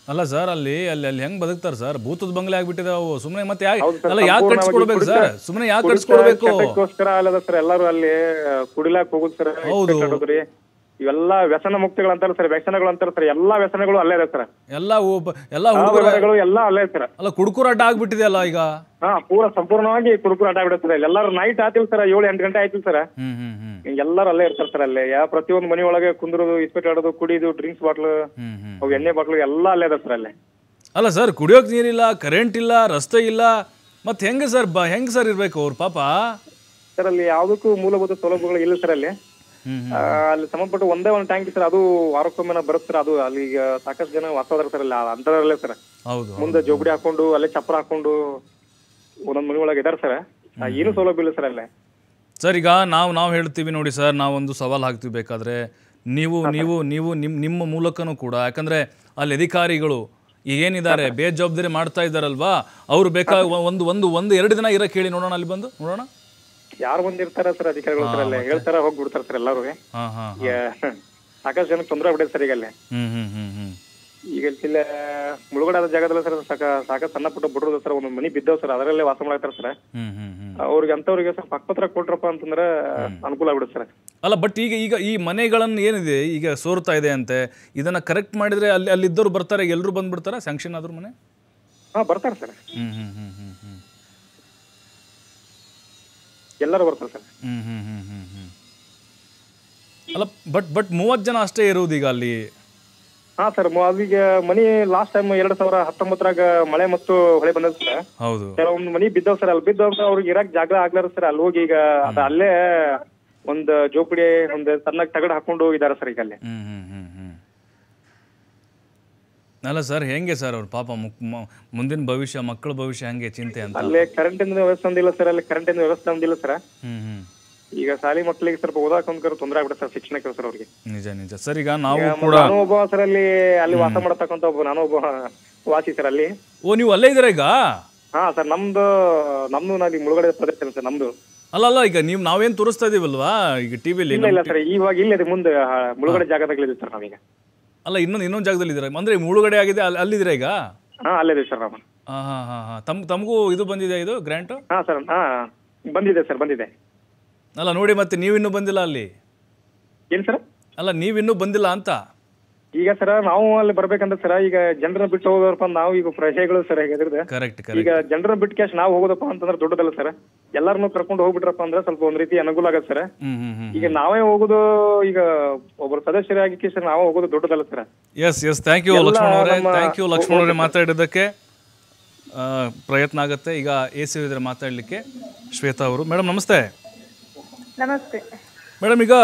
Speaker 1: ಅಲ್ಲ ಸರ್ ಅಲ್ಲಿ ಅಲ್ಲಿ ಅಲ್ಲಿ ಹೆಂಗ್ ಬದುಕ್ತಾರೆ ಸರ್ ಭೂತದ ಬಂಗ್ಲೆ ಆಗ್ಬಿಟ್ಟಿದೆ ಅವು ಸುಮ್ಮನೆ ಮತ್ತೆ ಯಾಕೆ
Speaker 5: ಹೌದು ಸರ್,
Speaker 1: ಅಲ್ಲ ಯಾಕೆ
Speaker 5: ಸಂಪೂರ್ಣವಾಗಿ
Speaker 1: ಕಟ್ಸ್ಕೊಡ್ಬೇಕು ಸರ್
Speaker 5: ಕುಡಿತ-
Speaker 1: ಸುಮ್ಮನೆ ಯಾಕೆ
Speaker 5: ಕುಡಿತ
Speaker 1: ಕಟ್ಸ್ಕೊಡ್ಬೇಕು
Speaker 5: ಚಟಕ್ಕೋಸ್ಕರ ಅಲ್ಲದ ಸರ್ ಎಲ್ಲರೂ ಅಲ್ಲಿ ಕುಡಿಲಾಕ್ ಹೋಗುದು ಸರ್
Speaker 1: ಹೌದು.
Speaker 5: ರೀ ಇವೆಲ್ಲಾ ವ್ಯಸನ ಮುಕ್ತಿಗಳು ಅಂತಾರ ಸರ್ ವ್ಯಸನಗಳು ಅಂತಾರ ಸರ್ ಎಲ್ಲಾ ವ್ಯಸನಗಳು ಅಲ್ಲೇ ಇದೆ ಸರ್
Speaker 1: ಎಲ್ಲ ಒಬ್ಬ- ಎಲ್ಲ ಹುಡುಗರು
Speaker 5: ವ್ಯವಹಾರಗಳು ಎಲ್ಲಾ ಅಲ್ಲೇ ಸರ್
Speaker 1: ಅಲ್ಲ ಕುಡ್ಕುರ ಅಡ್ಡ ಆಗ್ಬಿಟ್ಟಿದೆ ಅಲ್ಲ ಈಗ
Speaker 5: ಹಾ ಪೂರ ಸಂಪೂರ್ಣವಾಗಿ ಕುರುಕುರು ಆಟ ಬಿಡುತ್ತೆ ಎಲ್ಲಾರು ನೈಟ್ ಆತಿಲ್ ಸರ್ ಏಳು ಎಂಟು ಗಂಟೆ ಆಯ್ತಿಲ್ ಸರ್
Speaker 1: ಹ್ಮ್ ಹ್ಮ್ ಹ್ಮ್
Speaker 5: ಎಲ್ಲಾರು ಅಲ್ಲೇ ಇರ್ತಾರ ಸರ್ ಅಲ್ಲೇ ಯಾ ಪ್ರತಿಯೊಂದು ಮನಿ ಒಳಗೆ ಕುಂದ್ರದು ಇಸ್ಪೆಟ್ ಆಡೋದು ಕುಡಿದು ಡ್ರಿಂಕ್ಸ್ ಬಾಟ್ಲ್
Speaker 1: ಹ್ಮ್ ಹ್ಮ್
Speaker 5: ಅವು ಎಣ್ಣೆ ಬಾಟ್ಲು ಎಲ್ಲಾ ಅಲ್ಲೇ ಇದೆ ಸರ್ ಅಲ್ಲೇ
Speaker 1: ಅಲ್ಲ ಸರ್ ಕುಡಿಯೋಕ್ ನೀರಿಲ್ಲ ಕರೆಂಟ್ ಇಲ್ಲ ರಸ್ತೆ ಇಲ್ಲ ಮತ್ತೆ ಹೆಂಗೆ ಸರ್ ಬ ಹೆಂಗೆ ಸರ್ ಇರ್ಬೇಕು ಅವ್ರ ಪಾಪ
Speaker 5: ಸರ್ ಅಲ್ಲಿ ಯಾವ್ದಕ್ಕೂ ಮೂಲಭೂತ ಸೌಲಭ್ಯಗಳು ಇಲ್ಲ ಸರ್ ಅಲ್ಲಿ
Speaker 1: ಹ್ಮ್
Speaker 5: ಆ, ಅಲ್ಲಿ ಸಂಬಂಧಪಟ್ಟ ಒಂದೇ ಒಂದು ಟ್ಯಾಂಕ್ ಸರ್ ಅದು ವಾರಕ್ಕೊಮ್ಮೆ ಬರುತ್ತೆ ಸರ್ ಅದು ಅಲ್ಲಿ ಈಗ ಸಾಕಷ್ಟು ಜನ ವಾಸವಾದ್ರ ಸರ್ ಅಲ್ಲಿ ಅಂತರಲ್ಲೇ ಸರ್
Speaker 1: ಹೌದು
Speaker 5: ಮುಂದೆ ಜೋಬಡಿ ಹಾಕೊಂಡು ಅಲ್ಲೇ ಚಪ್ಪರ ಹಾಕೊಂಡು ಒಂದೊಂದ್ ಮನಿ ಒಳಗೆ ಇದಾರೆ ಸರ್ ಏನು ಸೌಲಭ್ಯ ಇಲ್ಲ ಸರ್ ಅಲ್ಲೇ
Speaker 1: ಸರ್ ಈಗ ನಾವು ನಾವು ಹೇಳ್ತೀವಿ ನೋಡಿ ಸರ್ ನಾವೊಂದು ಸವಾಲು ಹಾಕ್ತೀವಿ ಬೇಕಾದ್ರೆ ನೀವು ನೀವು ನೀವು ನಿಮ್ಮ ನಿಮ್ಮ ಮೂಲಕನೂ ಕೂಡ ಯಾಕಂದ್ರೆ ಅಲ್ಲಿ ಅಧಿಕಾರಿಗಳು ಏನಿದ್ದಾರೆ ಬೇಜವಾಬ್ದಾರಿ ಮಾಡ್ತಾ ಇದ್ದಾರಲ್ವಾ ಅವ್ರು ಬೇಕಾ ಒಂದು ಒಂದು ಒಂದು ಎರಡು ದಿನ ಇರಕ್ಕೆ ಹೇಳಿ ನೋಡೋಣ ಅಲ್ಲಿ ಬಂದು ನೋಡೋಣ
Speaker 5: ಯಾರು ಬಂದಿರ್ತಾರ ಸರ್ ಅಧಿಕಾರಿಗಳು ಸರ್ ಅಲ್ಲೇ ಹೇಳ್ತಾರ ಹೋಗ್ಬಿಡ್ತಾರ ಸರ್ ಎಲ್ಲಾರು
Speaker 1: ಹಾಂ ಹಾಂ
Speaker 5: ಈಗ ಸಾಕಷ್ಟು ಜನಕ್ಕೆ ತೊಂದರೆ ಆಗ್ಬಿಟ್ಟೈತೆ ಸರ್ ಈಗ ಅಲ್ಲಿ
Speaker 1: ಹ್ಮ್ ಹ್ಮ್ ಹ್ಮ್ ಹ್ಮ್
Speaker 5: ಈಗ ಇಲ್ಲ ಮುಳುಗಡೆ ಆದ ಜಾಗದಲ್ಲಿ ಸರ್ ಸಾಕ ಸಾಕ ಸಣ್ಣ ಪುಟ್ಟ ಬಿಡ್ರೋದು ಸರ್ ಒಂದು ಮನಿ ಬಿದ್ದವ್ ಸರ್ ಅದರಲ್ಲೇ ವಾಸ ಮಾಡಾಕ್ತಾರ ಸರ್
Speaker 1: ಹ್ಮ್ ಹ್ಮ್ ಹ್ಮ್
Speaker 5: ಅವ್ರಿಗೆ ಅಂತವ್ರಿಗೆ ಸ್ವಲ್ಪ ಹಕ್ಕಪತ್ರ ಕೊಟ್ರಪ್ಪ ಅಂತಂದ್ರೆ ಅನುಕೂಲ ಆಗ್ಬಿಡುತ್ತೆ ಸರ್
Speaker 1: ಅಲ್ಲ ಬಟ್ ಈಗ ಈಗ ಈ ಮನೆಗಳನ್ನು ಏನಿದೆ ಈಗ ಸೋರ್ತಾ ಇದೆ ಅಂತೆ ಇದನ್ನ ಕರೆಕ್ಟ್ ಮಾಡಿದ್ರೆ ಅಲ್ಲಿ ಅಲ್ಲಿದ್ದವ್ರು ಬರ್ತಾರೆ ಎಲ್ಲರೂ ಬಂದ್ಬಿಡ್ತಾರ ಸ್ಯಾಂಕ್ಷನ್ ಆದ್ರೂ ಮನೆ
Speaker 5: ಹಾ ಬರ್ತಾರ sir
Speaker 1: hmm hmm hmm hmm hmm
Speaker 5: ಎಲ್ಲರೂ ಬರ್ತಾರೆ sir
Speaker 1: hmm hmm hmm hmm ಹ್ಮ್ ಅಲ್ಲ ಬಟ್ ಬಟ್ ಮೂವತ್ತು ಜನ ಅಷ್ಟೇ ಇರೋದು ಈಗ ಅಲ್ಲಿ
Speaker 5: ಹಾ ಸರ್ ಅದೀಗ ಮನಿ ಲಾಸ್ಟ್ ಟೈಮ್ ಎರಡ್ ಸಾವಿರ ಹತ್ತೊಂಬತ್ತರಾಗ ಮಳೆ ಮತ್ತು ಹೊಳೆ ಬಂದದ ಸರ್
Speaker 1: ಹೌದು
Speaker 5: ಕೆಲವೊಂದು ಮನಿ ಬಿದ್ದವ್ ಸರ್ ಅಲ್ಲಿ ಬಿದ್ದವ್ ಅವ್ರಿಗೆ ಇರಾಕ್ ಜಾಗ ಆಗ್ಲಾರ ಸರ್ ಅಲ್ಲಿ ಹೋಗಿ ಈಗ ಅದ ಅಲ್ಲೇ ಒಂದ್ ಜೋಪಡಿ ಒಂದ್ ಸಣ್ಣ ತಗಡ್ ಹಾಕೊಂಡು ಇದಾರೆ ಸರ್ ಈಗ ಅಲ್ಲಿ
Speaker 1: ಹ್ಮ್ ಹ್ಮ್ ಹ್ಮ್ ಹ್ಮ್ ಅಲ್ಲ ಸರ್ ಹೆಂಗೆ ಸರ್ ಅವ್ರ ಪಾಪ ಮುಕ್- ಮ- ಮುಂದಿನ ಭವಿಷ್ಯ ಮಕ್ಕಳ ಭವಿಷ್ಯ ಹೆಂಗೆ ಚಿಂತೆ ಅಂತ
Speaker 5: ಅಲ್ಲೇ ಕರೆಂಟ್ ವ್ಯವಸ್ಥೆ ಒಂದಿಲ್ಲ ಸರ್ ಅಲ್ಲಿ ಕರೆಂಟ್ ವ್ಯವಸ್ಥೆ ಒಂದಿಲ್ಲ ಸರ್
Speaker 1: ಹ್ಮ್ ಹ್ಮ್
Speaker 5: ಈಗ ಶಾಲಿ ಮಕ್ಕಳಿಗೆ ಸ್ವಲ್ಪ ಓದಾಕ ಒಂದ್ ತೊಂದರೆ ಆಗ್ಬಿಡುತ್ತೆ ಸರ್ ಶಿಕ್ಷಣಕ್ಕೆ ಸರ್ ಅವ್ರಿಗೆ
Speaker 1: ನಿಜ ನಿಜ ಸರ್ ಈಗ ನಾವು
Speaker 5: ಈಗ
Speaker 1: ಕೂಡ
Speaker 5: ನಾನು ಒಬ್ಬ ಸರ್ ಅಲ್ಲಿ ಅಲ್ಲಿ ವಾಸ ಮಾಡತಕ್ಕಂತ ಒಬ್ಬ ನಾನು ಒಬ್ಬ ವಾಸಿ ಸರ್ ಅಲ್ಲಿ
Speaker 1: ಓ ನೀವು ಅಲ್ಲೇ ಇದ್ದೀರಾ ಈಗ
Speaker 5: ಹಾ ಸರ್ ನಮ್ದು ನಮ್ದು ನಾವ್ ಮುಳುಗಡೆ ಪ್ರದೇಶ ಸರ್ ನಮ್ದು
Speaker 1: ಅಲ್ಲ ಅಲ್ಲ ಈಗ ನೀವು ನಾವೇನ್ ತೋರಿಸ್ತಾ ಇದೀವಲ್ವಾ ಈಗ ಟಿವಿಲಿ
Speaker 5: ಇಲ್ಲ ಇಲ್ಲ ಸರ್ ಇವಾಗ ಇಲ್ಲದೆ ಮುಂದೆ ಆ, ಮುಳುಗಡೆ ಜಾಗದಾಗಲಿದೆ ಸರ್ ನಾವೀಗ
Speaker 1: ಅಲ್ಲ ಇನ್ನೊಂದು ಇನ್ನೊಂದು ಜಾಗದಲ್ಲಿ ಇದ್ದೀರಾ ಅಂದ್ರೆ ಮುಳುಗಡೆ ಆಗಿದೆ ಅಲ್ಲಿ ಅಲ್ಲಿದ್ದೀರಾ ಈಗ
Speaker 5: ಹಾ ಅಲ್ಲಿದೆ ಸರ್ ನಾವು
Speaker 1: ಹಾ ಹಾ ಹಾ ಹಾ ತಮ್ ತಮಗೂ ಇದು ಬಂದಿದೆ ಇದು ಗ್ರ್ಯಾಂಟ್
Speaker 5: ಹಾ ಸರ್ ಹಾ ಬಂದಿದೆ ಸರ್ ಬಂದಿದೆ
Speaker 1: ಅಲ್ಲ ನೋಡಿ ಮತ್ತೆ ನೀವಿನ್ನೂ ಬಂದಿಲ್ಲ ಅಲ್ಲಿ
Speaker 5: ಏನ್ ಸರ್
Speaker 1: ಅಲ್ಲ ನೀವಿನ್ನೂ ಬಂದಿಲ್ಲ ಅಂತ
Speaker 5: ಈಗ ಸರ್ ನಾವು ಅಲ್ಲಿ ಬರ್ಬೇಕಂದ್ರೆ ಸರ್ ಈಗ ಜನರ ಬಿಟ್ಟು ಹೋಗೋದಪ್ಪ ಅಂತ ನಾವು ಈಗ ಪ್ರಜೆಗಳು ಸರ್ ಹೇಗಿದ್ರೆ
Speaker 1: ಕರೆಕ್ಟ್
Speaker 5: ಈಗ
Speaker 1: ಕರೆಕ್ಟ್
Speaker 5: ಜನರ ಬಿಟ್ಟು ಕ್ಯಾಶ್ ನಾವು ಹೋಗೋದಪ್ಪ ಅಂತಂದ್ರೆ ದೊಡ್ಡದಲ್ಲ ಸರ್ ಎಲ್ಲಾರನ್ನೂ ಕರ್ಕೊಂಡು ಹೋಗ್ಬಿಟ್ರಪ್ಪ ಅಂದ್ರೆ ಸ್ವಲ್ಪ ಒಂದ್ ರೀತಿ ಅನುಕೂಲ ಆಗತ್ತೆ ಸರ್
Speaker 1: ಹ್ಮ್ ಹ್ಮ್ ಹ್ಮ್
Speaker 5: ಈಗ ನಾವೇ ಹೋಗೋದು ಈಗ ಒಬ್ಬರು ಸದಸ್ಯರಾಗಿ ಸರ್ ನಾವೇ ಹೋಗೋದು ದೊಡ್ಡದಲ್ಲ sir
Speaker 1: yes yes thank you
Speaker 5: ಎಲ್ಲ
Speaker 1: ಲಕ್ಷ್ಮಣ್ ಅವರೇ
Speaker 5: ನಮ್ಮ-
Speaker 1: ಥ್ಯಾಂಕ್ ಯು ಲಕ್ಷ್ಮಣ್ ಅವರೇ ಮಾತಾಡಿದ್ದಕ್ಕೆ ಆ, ಪ್ರಯತ್ನ ಆಗುತ್ತೆ ಈಗ ಎ ಸಿ ಇದ್ರೆ ಮಾತಾಡಲಿಕ್ಕೆ ಶ್ವೇತಾ ಅವರು ಮೇಡಮ್ ನಮಸ್ತೆ
Speaker 6: ನಮಸ್ತೆ
Speaker 1: ಮೇಡಮ್ ಈಗ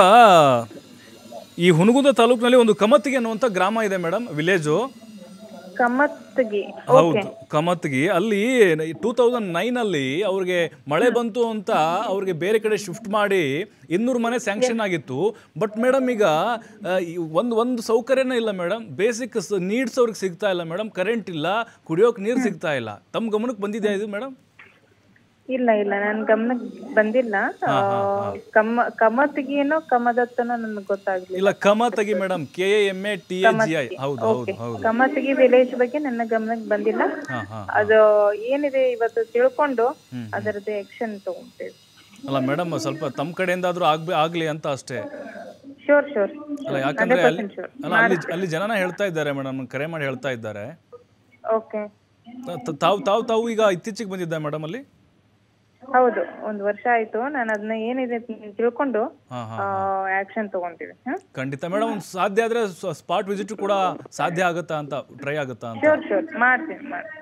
Speaker 1: ಈ ಹುನಗುಂದ ತಾಲೂಕಿನಲ್ಲಿ ಒಂದು ಕಮತ್ತಿಗೆ ಅನ್ನುವಂಥ ಗ್ರಾಮ ಇದೆ ಮೇಡಮ್ ವಿಲೇಜು
Speaker 6: ಕಮ್ಮತ್ಗಿ
Speaker 1: ಹೌದು ಕಮತ್ಗಿ ಅಲ್ಲಿ ಟೂ ತೌಸಂಡ್ ನೈನಲ್ಲಿ ಅವ್ರಿಗೆ ಮಳೆ ಬಂತು ಅಂತ ಅವ್ರಿಗೆ ಬೇರೆ ಕಡೆ ಶಿಫ್ಟ್ ಮಾಡಿ ಇನ್ನೂರು ಮನೆ ಸ್ಯಾಂಕ್ಷನ್ ಆಗಿತ್ತು ಬಟ್ ಮೇಡಮ್ ಈಗ ಆ, ಈ ಒಂದು ಒಂದು ಸೌಕರ್ಯನೇ ಇಲ್ಲ ಮೇಡಮ್ ಬೇಸಿಕ್ ನೀಡ್ಸ್ ಅವ್ರಿಗೆ ಸಿಗ್ತಾ ಇಲ್ಲ ಮೇಡಮ್ ಕರೆಂಟ್ ಇಲ್ಲ ಕುಡಿಯೋಕೆ ನೀರು ಸಿಗ್ತಾ ಇಲ್ಲ ತಮ್ಮ ಗಮನಕ್ಕೆ ಬಂದಿದೆ ಇದು ಮೇಡಮ್
Speaker 6: ಇಲ್ಲ ಇಲ್ಲ ನನ್ ಗಮನಕ್ಕೆ ಬಂದಿಲ್ಲ ಆ, ಕಮ್ಮ ಕಮ್ಮತ್ಗಿನೋ ಕಮದತ್ತನೋ ನನ್ಗೆ ಗೊತ್ತಾಗ್ಲಿಲ್ಲ
Speaker 1: ಇಲ್ಲ Kamatagi madam K A M A T A G I ಹೌದು ಹೌದು ಹೌದು
Speaker 6: ಕಮ್ಮತ್ಗಿ ವಿಲೇಜ್ ಬಗ್ಗೆ ನನ್ನ ಗಮನಕ್ಕೆ ಬಂದಿಲ್ಲ
Speaker 1: ಹಾ ಹಾ
Speaker 6: ಅದು ಏನಿದೆ ಇವತ್ತು ತಿಳ್ಕೊಂಡು ಅದರದ್ದು ಆಕ್ಷನ್ ತಗೊಂತೇವೆ
Speaker 1: ಅಲ್ಲ ಮೇಡಮ್ ಸ್ವಲ್ಪ ತಮ್ಮ ಕಡೆಯಿಂದಾದ್ರೂ ಆಗ್ಬೇ ಆಗಲಿ ಅಂತ ಅಷ್ಟೇ
Speaker 6: ಶೋರ್ ಶೋರ್
Speaker 1: ಅಲ್ಲ ಯಾಕಂದ್ರೆ ಅಲ್ಲಿ ಅಲ್ಲ ಅಲ್ಲಿ ಅಲ್ಲಿ ಜನನ ಹೇಳ್ತಾ ಇದ್ದಾರೆ ಮೇಡಮ್ ಕರೆ ಮಾಡಿ ಹೇಳ್ತಾ ಇದ್ದಾರೆ
Speaker 6: ಓಕೆ
Speaker 1: ತ- ತ- ತಾವು ತಾವು ತಾವು ಈಗ ಇತ್ತೀಚೆಗೆ ಬಂದಿದ್ದ ಮೇಡಮ್ ಅಲ್ಲಿ
Speaker 6: ಹೌದು ಒಂದ್ ವರ್ಷ ಆಯ್ತು ನಾನು ಅದನ್ನ ಏನಿದೆ ತಿಳ್ಕೊಂಡು
Speaker 1: ಹಾ ಹಾ
Speaker 6: ಆಕ್ಷನ್ ತಗೊಂತೀವಿ ಹ್ಮ್
Speaker 1: ಖಂಡಿತ ಮೇಡಮ್ ಒಂದು ಸಾಧ್ಯ ಆದ್ರೆ ಸ್ಪಾಟ್ ವಿಸಿಟ್ ಕೂಡ ಸಾಧ್ಯ ಆಗುತ್ತಾ ಅಂತ ಟ್ರೈ ಆಗುತ್ತಾ ಅಂತ
Speaker 6: ಶೋರ್ ಶೋರ್ ಮಾಡ್ತೀನಿ ಮಾಡ್ತೀನಿ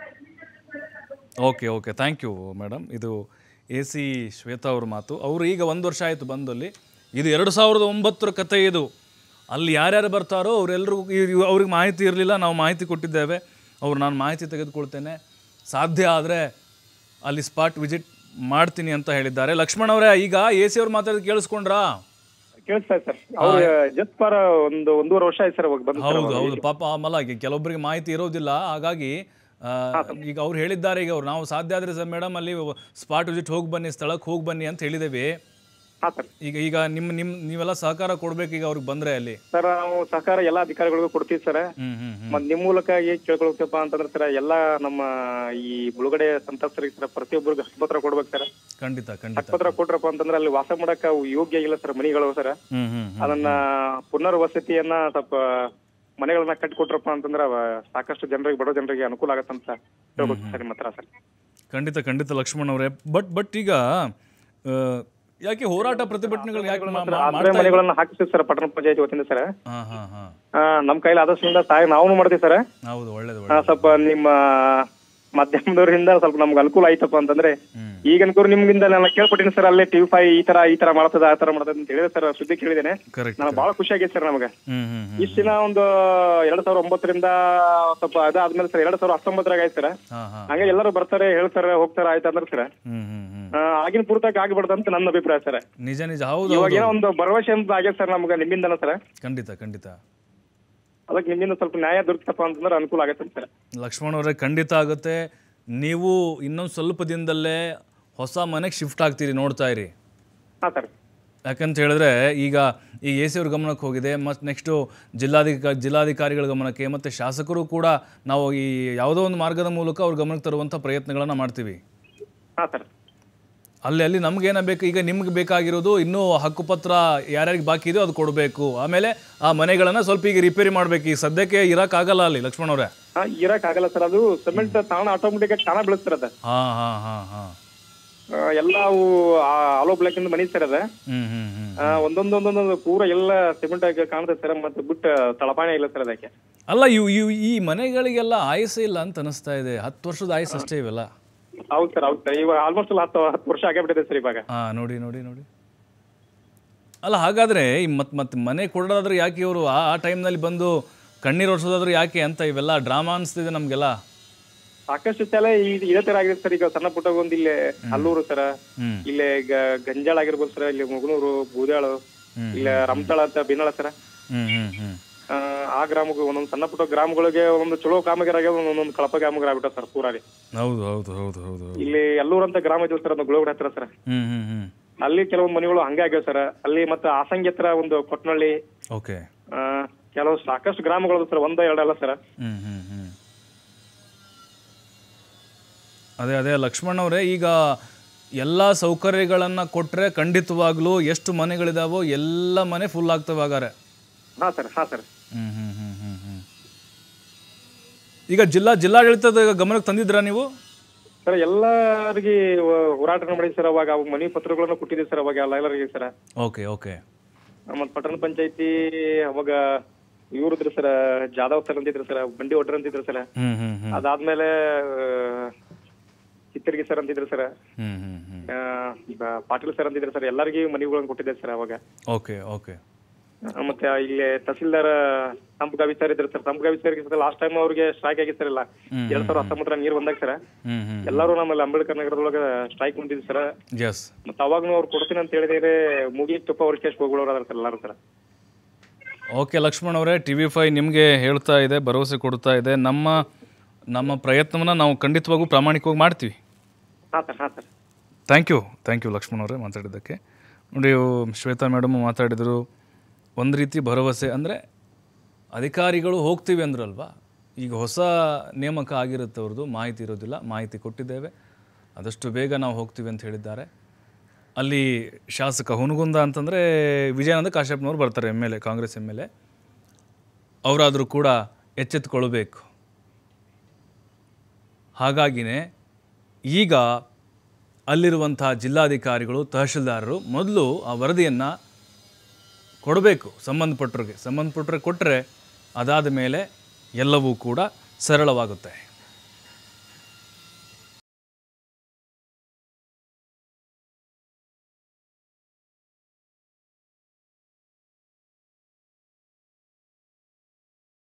Speaker 1: okay okay thank you madam ಇದು ಎ ಸಿ ಶ್ವೇತಾ ಅವ್ರ ಮಾತು ಅವರು ಈಗ ಒಂದು ವರ್ಷ ಆಯಿತು ಬಂದಲ್ಲಿ ಇದು ಎರಡು ಸಾವಿರದ ಒಂಬತ್ತರ ಕತೆ ಇದು ಅಲ್ಲಿ ಯಾರ್ಯಾರು ಬರ್ತಾರೋ ಅವರೆಲ್ಲರಿಗೂ ಅವ್ರಿಗೆ ಮಾಹಿತಿ ಇರಲಿಲ್ಲ ನಾವು ಮಾಹಿತಿ ಕೊಟ್ಟಿದ್ದೇವೆ ಅವ್ರು ನಾನು ಮಾಹಿತಿ ತೆಗೆದುಕೊಳ್ತೇನೆ ಸಾಧ್ಯ ಆದರೆ ಅಲ್ಲಿ ಸ್ಪಾಟ್ ವಿಸಿಟ್ ಮಾಡ್ತೀನಿ ಅಂತ ಹೇಳಿದ್ದಾರೆ ಲಕ್ಷ್ಮಣ್ ಅವರೇ ಈಗ ಎ ಸಿ ಅವ್ರು ಮಾತಾಡೋದು ಕೇಳಿಸ್ಕೊಂಡ್ರಾ
Speaker 5: ಕೇಳಿಸ್ತಾ ಸರ್ ಅವ್ರು ಜಸ್ಟ್ ಫಾರ್ ಒಂದು ಒಂದೂವರೆ ವರ್ಷ ಆಯ್ತು ಸರ್ ಅವಾಗ ಬಂದು ಸರ್
Speaker 1: ಹೌದು
Speaker 5: ಅವಾಗ.
Speaker 1: ಹೌದು ಪಾಪ ಆಮೇಲೆ ಈಗ ಕೆಲವೊಬ್ಬರಿಗೆ ಮಾಹಿತಿ ಇರೋದಿಲ್ಲ ಹಾಗಾಗಿ ಆ, ಈಗ ಅವ್ರು ಹೇಳಿದ್ದಾರೆ ಈಗ ಅವ್ರು ನಾವು ಸಾಧ್ಯ ಆದರೆ ಸರ್ ಮೇಡಮ್ ಅಲ್ಲಿ ಸ್ಪಾಟ್ ವಿಸಿಟ್ ಹೋಗಿ ಬನ್ನಿ ಸ್ಥಳಕ್ಕೆ ಹೋಗಿ ಬನ್ನಿ ಅಂತ ಹೇಳಿದ್ದೇವೆ
Speaker 5: ಹಾ ಸರ್
Speaker 1: ಈಗ ಈಗ ನಿಮ್ಮ ನಿಮ್ಮ ನೀವೆಲ್ಲ ಸಹಕಾರ ಕೊಡ್ಬೇಕು ಈಗ ಅವ್ರಿಗೆ ಬಂದ್ರೆ ಅಲ್ಲಿ
Speaker 5: ಸರ್ ನಾವು ಸಹಕಾರ ಎಲ್ಲಾ ಅಧಿಕಾರಿಗಳಿಗೂ ಕೊಡ್ತೀವಿ ಸರ್
Speaker 1: ಹ್ಮ್ ಹ್ಮ್ ಹ್ಮ್
Speaker 5: ಮತ್ ನಿಮ್ ಮೂಲಕ ಏನ್ ಕೇಳ್ಕೊಳ್ತೇವಪ್ಪ ಅಂತಂದ್ರೆ ಸರ್ ಎಲ್ಲಾ ನಮ್ಮ ಈ ಮುಳುಗಡೆ ಸಂತ್ರಸ್ತರಿಗೆ ಸರ್ ಪ್ರತಿಯೊಬ್ಬರಿಗೂ ಹಕ್ಕುಪತ್ರ ಕೊಡ್ಬೇಕು ಸರ್
Speaker 1: ಖಂಡಿತ ಖಂಡಿತ
Speaker 5: ಹಕ್ಕುಪತ್ರ ಕೊಟ್ರಪ್ಪ ಅಂತಂದ್ರೆ ಅಲ್ಲಿ ವಾಸ ಮಾಡಕ್ ಅವು ಯೋಗ್ಯ ಇಲ್ಲ ಸರ್ ಮನಿಗಳು ಸರ್
Speaker 1: ಹ್ಮ್ ಹ್ಮ್ ಹ್ಮ್
Speaker 5: ಅದನ್ನ ಪುನರ್ವಸತಿಯನ್ನ ಸ್ವಲ್ಪ ಮನೆಗಳನ್ನ ಕಟ್ಟಿಕೊಟ್ರಪ್ಪ ಅಂತಂದ್ರ ಅವ ಸಾಕಷ್ಟು ಜನರಿಗೆ ಬಡ ಜನರಿಗೆ ಅನುಕೂಲ ಆಗತ್ತಂತ ಹೇಳ್ಬೇಕು ಸರ್ ನಿಮ್ಮ ಹತ್ರ ಸರ್
Speaker 1: ಖಂಡಿತ ಖಂಡಿತ ಲಕ್ಷ್ಮಣ್ ಅವರೇ ಬಟ್ ಬಟ್ ಈಗ ಆ, ಯಾಕೆ ಹೋರಾಟ ಪ್ರತಿಭಟನೆಗಳು ಯಾಕೆ ಮಾ- ಮಾ-
Speaker 5: ಆಶ್ರಯ
Speaker 1: ಮಾಡ್ತಾ ಇಲ್ಲ?
Speaker 5: ಮನೆಗಳನ್ನ ಹಾಕಿಸ್ತೀವಿ ಸರ್ ಪಟ್ಟಣ ಪಂಚಾಯತಿ ವತಿಯಿಂದ ಸರ್
Speaker 1: ಹಾ ಹಾ ಹಾ
Speaker 5: ಆ, ನಮ್ ಕೈಲಿ ಆದಷ್ಟು ಸಹಾಯ ನಾವು ಮಾಡ್ತೀವಿ ಸರ್
Speaker 1: ಹೌದು ಒಳ್ಳೇದು
Speaker 5: ಆ,
Speaker 1: ಒಳ್ಳೇದು
Speaker 5: ಸ್ವಲ್ಪ ನಿಮ್ಮ ಮಾಧ್ಯಮದವರಿಂದ ಸ್ವಲ್ಪ ನಮ್ಗೆ ಅನುಕೂಲ ಆಯ್ತಪ್ಪ ಅಂತಂದ್ರೆ
Speaker 1: ಹ್ಮ್.
Speaker 5: ಈಗ ಅನ್ಕೋರು ನಿಮ್ಗಿಂದ ನಾನು ಕೇಳ್ಪಟ್ಟಿನಿ ಸರ್ ಅಲ್ಲೇ ಟಿವಿ ಫೈ ಈ ತರ ಈ ತರ ಮಾಡ್ತದ ಆ ತರ ಮಾಡ್ತದ ಅಂತ ಹೇಳಿದ್ರೆ ಸರ್ ಸುದ್ದಿ ಕೇಳಿದ್ದೇನೆ
Speaker 1: ಕರೆಕ್ಟ್
Speaker 5: ನನಗೆ ಬಹಳ ಖುಷಿ ಆಗೈತೆ ಸರ್ ನಮಗೆ
Speaker 1: ಹ್ಮ್ ಹ್ಮ್ ಹ್ಮ್
Speaker 5: ಇಷ್ಟ ದಿನ ಒಂದು ಎರಡ್ ಸಾವಿರದ ಒಂಬತ್ತರಿಂದ ಸ್ವಲ್ಪ ಅದಾದ್ಮೇಲೆ ಸರ್ ಎರಡ್ ಸಾವಿರದ ಹತ್ತೊಂಬತ್ತರಾಗ ಆಯ್ತು ಸರ್
Speaker 1: ಹಾ ಹಾ
Speaker 5: ಹಂಗೆ ಎಲ್ಲರೂ ಬರ್ತಾರೆ ಹೇಳ್ತಾರೆ ಹೋಗ್ತಾರೆ ಆಯ್ತು ಅಂದ್ರೆ ಸರ್
Speaker 1: ಹ್ಮ್ ಹ್ಮ್ ಹ್ಮ್
Speaker 5: ಆ, ಆಗಿನ ಪೂರ್ತಕ್ಕೆ ಆಗ್ಬಿಡ್ದು ಅಂತ ನನ್ನ ಅಭಿಪ್ರಾಯ ಸರ್
Speaker 1: ನಿಜ ನಿಜ ಹೌದು
Speaker 5: ಇವಾಗ
Speaker 1: ಹೌದು
Speaker 5: ಏನೋ ಒಂದು ಭರವಸೆ ಅಂತ ಆಗೈತೆ ಸರ್ ನಮ್ಗೆ ನಿಮ್ಮಿಂದನ ಸರ್
Speaker 1: ಖಂಡಿತ ಖಂಡಿತ
Speaker 5: ಅದಕ್ಕೆ ನಿಮ್ಮಿಂದ ಸ್ವಲ್ಪ ನ್ಯಾಯ ದೊರಕಪ್ಪ ಅಂತಂದ್ರೆ ಅನುಕೂಲ ಆಗತ್ತೆ ಸರ್
Speaker 1: ಲಕ್ಷ್ಮಣ್ ಅವರೇ ಖಂಡಿತ ಆಗುತ್ತೆ ನೀವು ಇನ್ನೊಂದು ಸ್ವಲ್ಪ ದಿನದಲ್ಲೇ ಹೊಸ ಮನೆಗೆ ಶಿಫ್ಟ್ ಆಗ್ತೀರಿ ನೋಡ್ತಾ ಇರಿ
Speaker 5: ಹಾ ಸರ್
Speaker 1: ಯಾಕಂತ ಹೇಳಿದ್ರೆ ಈಗ ಈಗ ಎ ಸಿ ಅವ್ರ ಗಮನಕ್ಕೆ ಹೋಗಿದೆ ಮತ್ತು ನೆಕ್ಸ್ಟು ಜಿಲ್ಲಾಧಿಕ ಜಿಲ್ಲಾಧಿಕಾರಿಗಳ ಗಮನಕ್ಕೆ ಮತ್ತು ಶಾಸಕರು ಕೂಡ ನಾವು ಈ ಯಾವುದೋ ಒಂದು ಮಾರ್ಗದ ಮೂಲಕ ಅವ್ರ ಗಮನಕ್ಕೆ ತರುವಂಥ ಪ್ರಯತ್ನಗಳನ್ನು ಮಾಡ್ತೀವಿ
Speaker 5: ಹಾ ಸರ್
Speaker 1: ಅಲ್ಲಿ ಅಲ್ಲಿ ನಮ್ಗೇನ ಬೇಕು ಈಗ ನಿಮ್ಗೆ ಬೇಕಾಗಿರೋದು ಇನ್ನೂ ಹಕ್ಕುಪತ್ರ ಯಾರ್ಯಾರಿಗೆ ಬಾಕಿ ಇದೆಯೋ ಅದು ಕೊಡಬೇಕು ಆಮೇಲೆ ಆ ಮನೆಗಳನ್ನು ಸ್ವಲ್ಪ ಈಗ ರಿಪೇರಿ ಮಾಡಬೇಕು ಈಗ ಸದ್ಯಕ್ಕೆ ಇರೋಕ್ಕಾಗಲ್ಲ ಅಲ್ಲಿ ಲಕ್ಷ್ಮಣ್ ಅವರೇ
Speaker 5: ಹಾ ಇರಕ್ ಆಗಲ್ಲ ಸರ್ ಅದು ಸಿಮೆಂಟ್ ತಾಣ ಆಟೋಮೆಟಿಕ್ ಆಗಿ ತಾಣ ಬೀಳುತ್ತೆ ಅದ
Speaker 1: ಹಾಂ ಹಾಂ ಹಾಂ ಹಾಂ
Speaker 5: ಆ, ಎಲ್ಲ ಅವು ಆಲೋ ಬ್ಲಾಕ್ ಇಂದ ಮನಿ ಸರ್ ಅದ
Speaker 1: ಹ್ಞೂ ಹ್ಞೂ ಹ್ಞೂ
Speaker 5: ಆ, ಒಂದೊಂದು ಒಂದೊಂದು ಪೂರ ಎಲ್ಲ ಸಿಮೆಂಟ್ ಆಗಿ ಕಾಣ್ತದೆ ಸರ್ ಮತ್ತೆ ಬಿಟ್ಟು ತಳಪಾಣೆ ಇಲ್ಲ ಸರ್ ಅದಕ್ಕೆ
Speaker 1: ಅಲ್ಲ ಇವು ಇವು ಈ ಮನೆಗಳಿಗೆಲ್ಲ ಆಯಸ್ಸೇ ಇಲ್ಲ ಅಂತ ಅನಿಸ್ತಾ ಇದೆ ಹತ್ತು ವರ್ಷದ ಆಯಸ್ಸು ಅಷ್ಟೇ ಇವೆಲ್ಲ
Speaker 5: ಹೌದು ಸರ್ ಹೌದು ಸರ್ ಇವಾಗ ಆಲ್ಮೋಸ್ಟ್ ಹತ್ತು ಹತ್ತು ವರ್ಷ ಆಗೇ ಬಿಟ್ಟಿದೆ ಸರ್ ಇವಾಗ
Speaker 1: ಹಾಂ ನೋಡಿ ನೋಡಿ ನೋಡಿ ಅಲ್ಲ ಹಾಗಾದರೆ ಮತ್ತೆ ಮತ್ತೆ ಮನೆ ಕೊಡೋದಾದ್ರೆ ಯಾಕೆ ಇವರು ಆ ಆ ಟೈಮ್ನಲ್ಲಿ ಬಂದು ಕಣ್ಣೀರು ಒರೆಸೋದಾದ್ರೆ ಯಾಕೆ ಅಂತ ಇವೆಲ್ಲ ಡ್ರಾಮಾ ಅನಿಸ್ತಿದೆ ನಮಗೆಲ್ಲ
Speaker 5: ಸಾಕಷ್ಟು ಸಲ ಈ- ಇದೇ ತರ ಆಗಿದೆ ಸರ್ ಈಗ ಸಣ್ಣ ಪುಟ್ಟ ಒಂದು ಇಲ್ಲಿ ಅಲ್ಲೂರು ಸರ್
Speaker 1: ಹ್ಮ್.
Speaker 5: ಇಲ್ಲೇ ಗ- ಗಂಜಾಳ ಆಗಿರ್ಬೋದು ಸರ್ ಇಲ್ಲಿ ಮುಗನೂರು ಬೂದಾಳು ಇಲ್ಲ ರಮತಾಳ ಅಂತ ಬಿನಾಳ ಸರ್
Speaker 1: ಹ್ಞೂ ಹ್ಞೂ ಹ್ಞೂ
Speaker 5: ಆ, ಆ ಗ್ರಾಮಕ್ಕೆ ಒಂದೊಂದು ಸಣ್ಣ ಪುಟ್ಟ ಗ್ರಾಮಗಳಿಗೆ ಒಂದು ಚಲೋ ಕಾಮಗಾರಿ ಆಗ್ಯಾವ ಒಂದೊಂದು ಕಳಪ ಕಾಮಗಾರಿ ಆಗ್ಬಿಟ್ಟ ಸರ್ ಪೂರಾರಿ
Speaker 1: ಹೌದು ಹೌದು ಹೌದು ಹೌದು ಹೌದು
Speaker 5: ಇಲ್ಲಿ ಎಲ್ಲೂರು ಅಂತ ಗ್ರಾಮ ಇದೆ ಸರ್ ಅದು ಗುಳಗುಡ ಹತ್ರ ಸರ್
Speaker 1: ಹ್ಞೂ ಹ್ಞೂ ಹ್ಞೂ
Speaker 5: ಅಲ್ಲಿ ಕೆಲವೊಂದು ಮನೆಗಳು ಹಂಗೆ ಆಗ್ಯಾವ ಸರ್ ಅಲ್ಲಿ ಮತ್ತೆ ಆಸಂಗಿ ಹತ್ರ ಒಂದು ಕೊಟ್ನಳ್ಳಿ
Speaker 1: ಓಕೆ
Speaker 5: ಆ, ಕೆಲವು ಸಾಕಷ್ಟು ಗ್ರಾಮಗಳು ಸರ್ ಒಂದ ಎರಡಲ್ಲ ಸರ್
Speaker 1: ಹ್ಞೂ ಹ್ಞೂ ಹ್ಞೂ ಅದೇ ಅದೇ ಲಕ್ಷ್ಮಣ್ ಅವರೇ ಈಗ ಎಲ್ಲ ಸೌಕರ್ಯಗಳನ್ನು ಕೊಟ್ಟರೆ ಖಂಡಿತವಾಗ್ಲೂ ಎಷ್ಟು ಮನೆಗಳಿದಾವೋ ಎಲ್ಲ ಮನೆ ಫುಲ್ ಆಗ್ತವೆ ಹಾಗಾರೆ
Speaker 5: ಹಾ ಸರ್ ಹಾ sir
Speaker 1: hmm hmm hmm hmm ಹ್ಮ್ ಈಗ ಜಿಲ್ಲಾ ಜಿಲ್ಲಾಡಳಿತದ ಗಮನಕ್ಕೆ ತಂದಿದ್ರಾ ನೀವು
Speaker 5: ಸರ್ ಎಲ್ಲರಿಗೆ ಹೋರಾಟ ಮಾಡಿದ್ವಿ ಸರ್ ಅವಾಗ ಅವಾಗ ಮನಿ ಪತ್ರಗಳನ್ನು ಕೊಟ್ಟಿದ್ದೀವಿ ಸರ್ ಅವಾಗ ಎಲ್ಲ ಎಲ್ಲರಿಗೆ ಸರ್
Speaker 1: ಓಕೆ ಓಕೆ
Speaker 5: ಮತ್ ಪಟ್ಟಣ ಪಂಚಾಯತಿ ಅವಾಗ ಇವ್ರಿದ್ರು ಸರ್ ಜಾಧವ್ ಸರ್ ಅಂತಿದ್ರು ಸರ್ ಬಂಡಿ ಒಡ್ರ ಅಂತಿದ್ರು ಸರ್
Speaker 1: ಹ್ಮ್ ಹ್ಮ್ ಹ್ಮ್
Speaker 5: ಅದಾದ್ಮೇಲೆ ಚಿತ್ತರ್ಗಿ ಸರ್ ಅಂತಿದ್ರು sir
Speaker 1: hmm hmm hmm
Speaker 5: Patil sir ಅಂತಿದ್ರು ಸರ್ ಎಲ್ಲರಿಗೂ ಮನಿಗಳನ್ನು ಕೊಟ್ಟಿದ್ದೆ ಸರ್ ಅವಾಗ
Speaker 1: ಓಕೆ ಓಕೆ
Speaker 5: ಆ, ಮತ್ತೆ ಇಲ್ಲಿ ತಹಸೀಲ್ದಾರ್ ಸಂಪಗಾವಿ ಸರ್ ಇದ್ರು sir Sampagavi sir last time ಅವ್ರಿಗೆ ಸ್ಟ್ರೈಕ್ ಆಗಿತ್ತು ಸರ್ ಇಲ್ಲ ಎರಡ್ ಸಾವಿರದ ಹತ್ತೊಂಬತ್ತರ ನೀರ್ ಬಂದಾಗ ಸರ್
Speaker 1: ಹ್ಮ್ ಹ್ಮ್
Speaker 5: ಎಲ್ಲರೂ ನಮ್ಮಲ್ಲಿ ಅಂಬೇಡ್ಕರ್ ನಗರದೊಳಗ ಸ್ಟ್ರೈಕ್ ಮುಂದಿದ್ರು ಸರ್
Speaker 1: ಎಸ್
Speaker 5: ಮತ್ತೆ ಅವಾಗ್ನು ಅವ್ರು ಕೊಡ್ತೀನಿ ಅಂತ ಹೇಳಿದ್ರೆ ಮುಗಿತಪ್ಪ ಅವ್ರ ಕೇಸ್ ಹೋಗ್ಬಿಡೋರು ಅದಾರ ಸರ್ ಎಲ್ಲಾರು ಸರ್
Speaker 1: ಓಕೆ ಲಕ್ಷ್ಮಣ್ ಅವರೇ ಟಿ ವಿ ಫೈ ನಿಮಗೆ ಹೇಳ್ತಾ ಇದೆ ಭರವಸೆ ಕೊಡ್ತಾ ಇದೆ ನಮ್ಮ ನಮ್ಮ ಪ್ರಯತ್ನವನ್ನು ನಾವು ಖಂಡಿತವಾಗೂ ಪ್ರಾಮಾಣಿಕವಾಗಿ ಮಾಡ್ತೀವಿ
Speaker 5: ಹಾ ಸರ್ ಹಾ sir
Speaker 1: thank you thank you Lakshman ಅವರೇ ಮಾತಾಡಿದ್ದಕ್ಕೆ ನೋಡಿ ಇವು ಶ್ವೇತಾ ಮೇಡಮ್ ಮಾತಾಡಿದರು ಒಂದು ರೀತಿ ಭರವಸೆ ಅಂದರೆ ಅಧಿಕಾರಿಗಳು ಹೋಗ್ತೀವಿ ಅಂದ್ರಲ್ವಾ ಈಗ ಹೊಸ ನೇಮಕ ಆಗಿರುತ್ತೆ ಅವ್ರದ್ದು ಮಾಹಿತಿ ಇರೋದಿಲ್ಲ ಮಾಹಿತಿ ಕೊಟ್ಟಿದ್ದೇವೆ ಆದಷ್ಟು ಬೇಗ ನಾವು ಹೋಗ್ತೀವಿ ಅಂತ ಹೇಳಿದ್ದಾರೆ ಅಲ್ಲಿ ಶಾಸಕ ಹುನಗುಂದ ಅಂತಂದರೆ ವಿಜಯಾನಂದ ಕಾಶ್ಯಪ್ನವ್ರು ಬರ್ತಾರೆ M L A Congress M L A ಅವರಾದರೂ ಕೂಡ ಎಚ್ಚೆತ್ತುಕೊಳ್ಬೇಕು ಹಾಗಾಗಿನೇ ಈಗ ಅಲ್ಲಿರುವಂಥ ಜಿಲ್ಲಾಧಿಕಾರಿಗಳು ತಹಶೀಲ್ದಾರರು ಮೊದಲು ಆ ವರದಿಯನ್ನು ಕೊಡಬೇಕು ಸಂಬಂಧಪಟ್ಟವ್ರಿಗೆ ಸಂಬಂಧಪಟ್ಟವ್ರಿಗೆ ಕೊಟ್ಟರೆ ಅದಾದ ಮೇಲೆ ಎಲ್ಲವೂ ಕೂಡ ಸರಳವಾಗುತ್ತೆ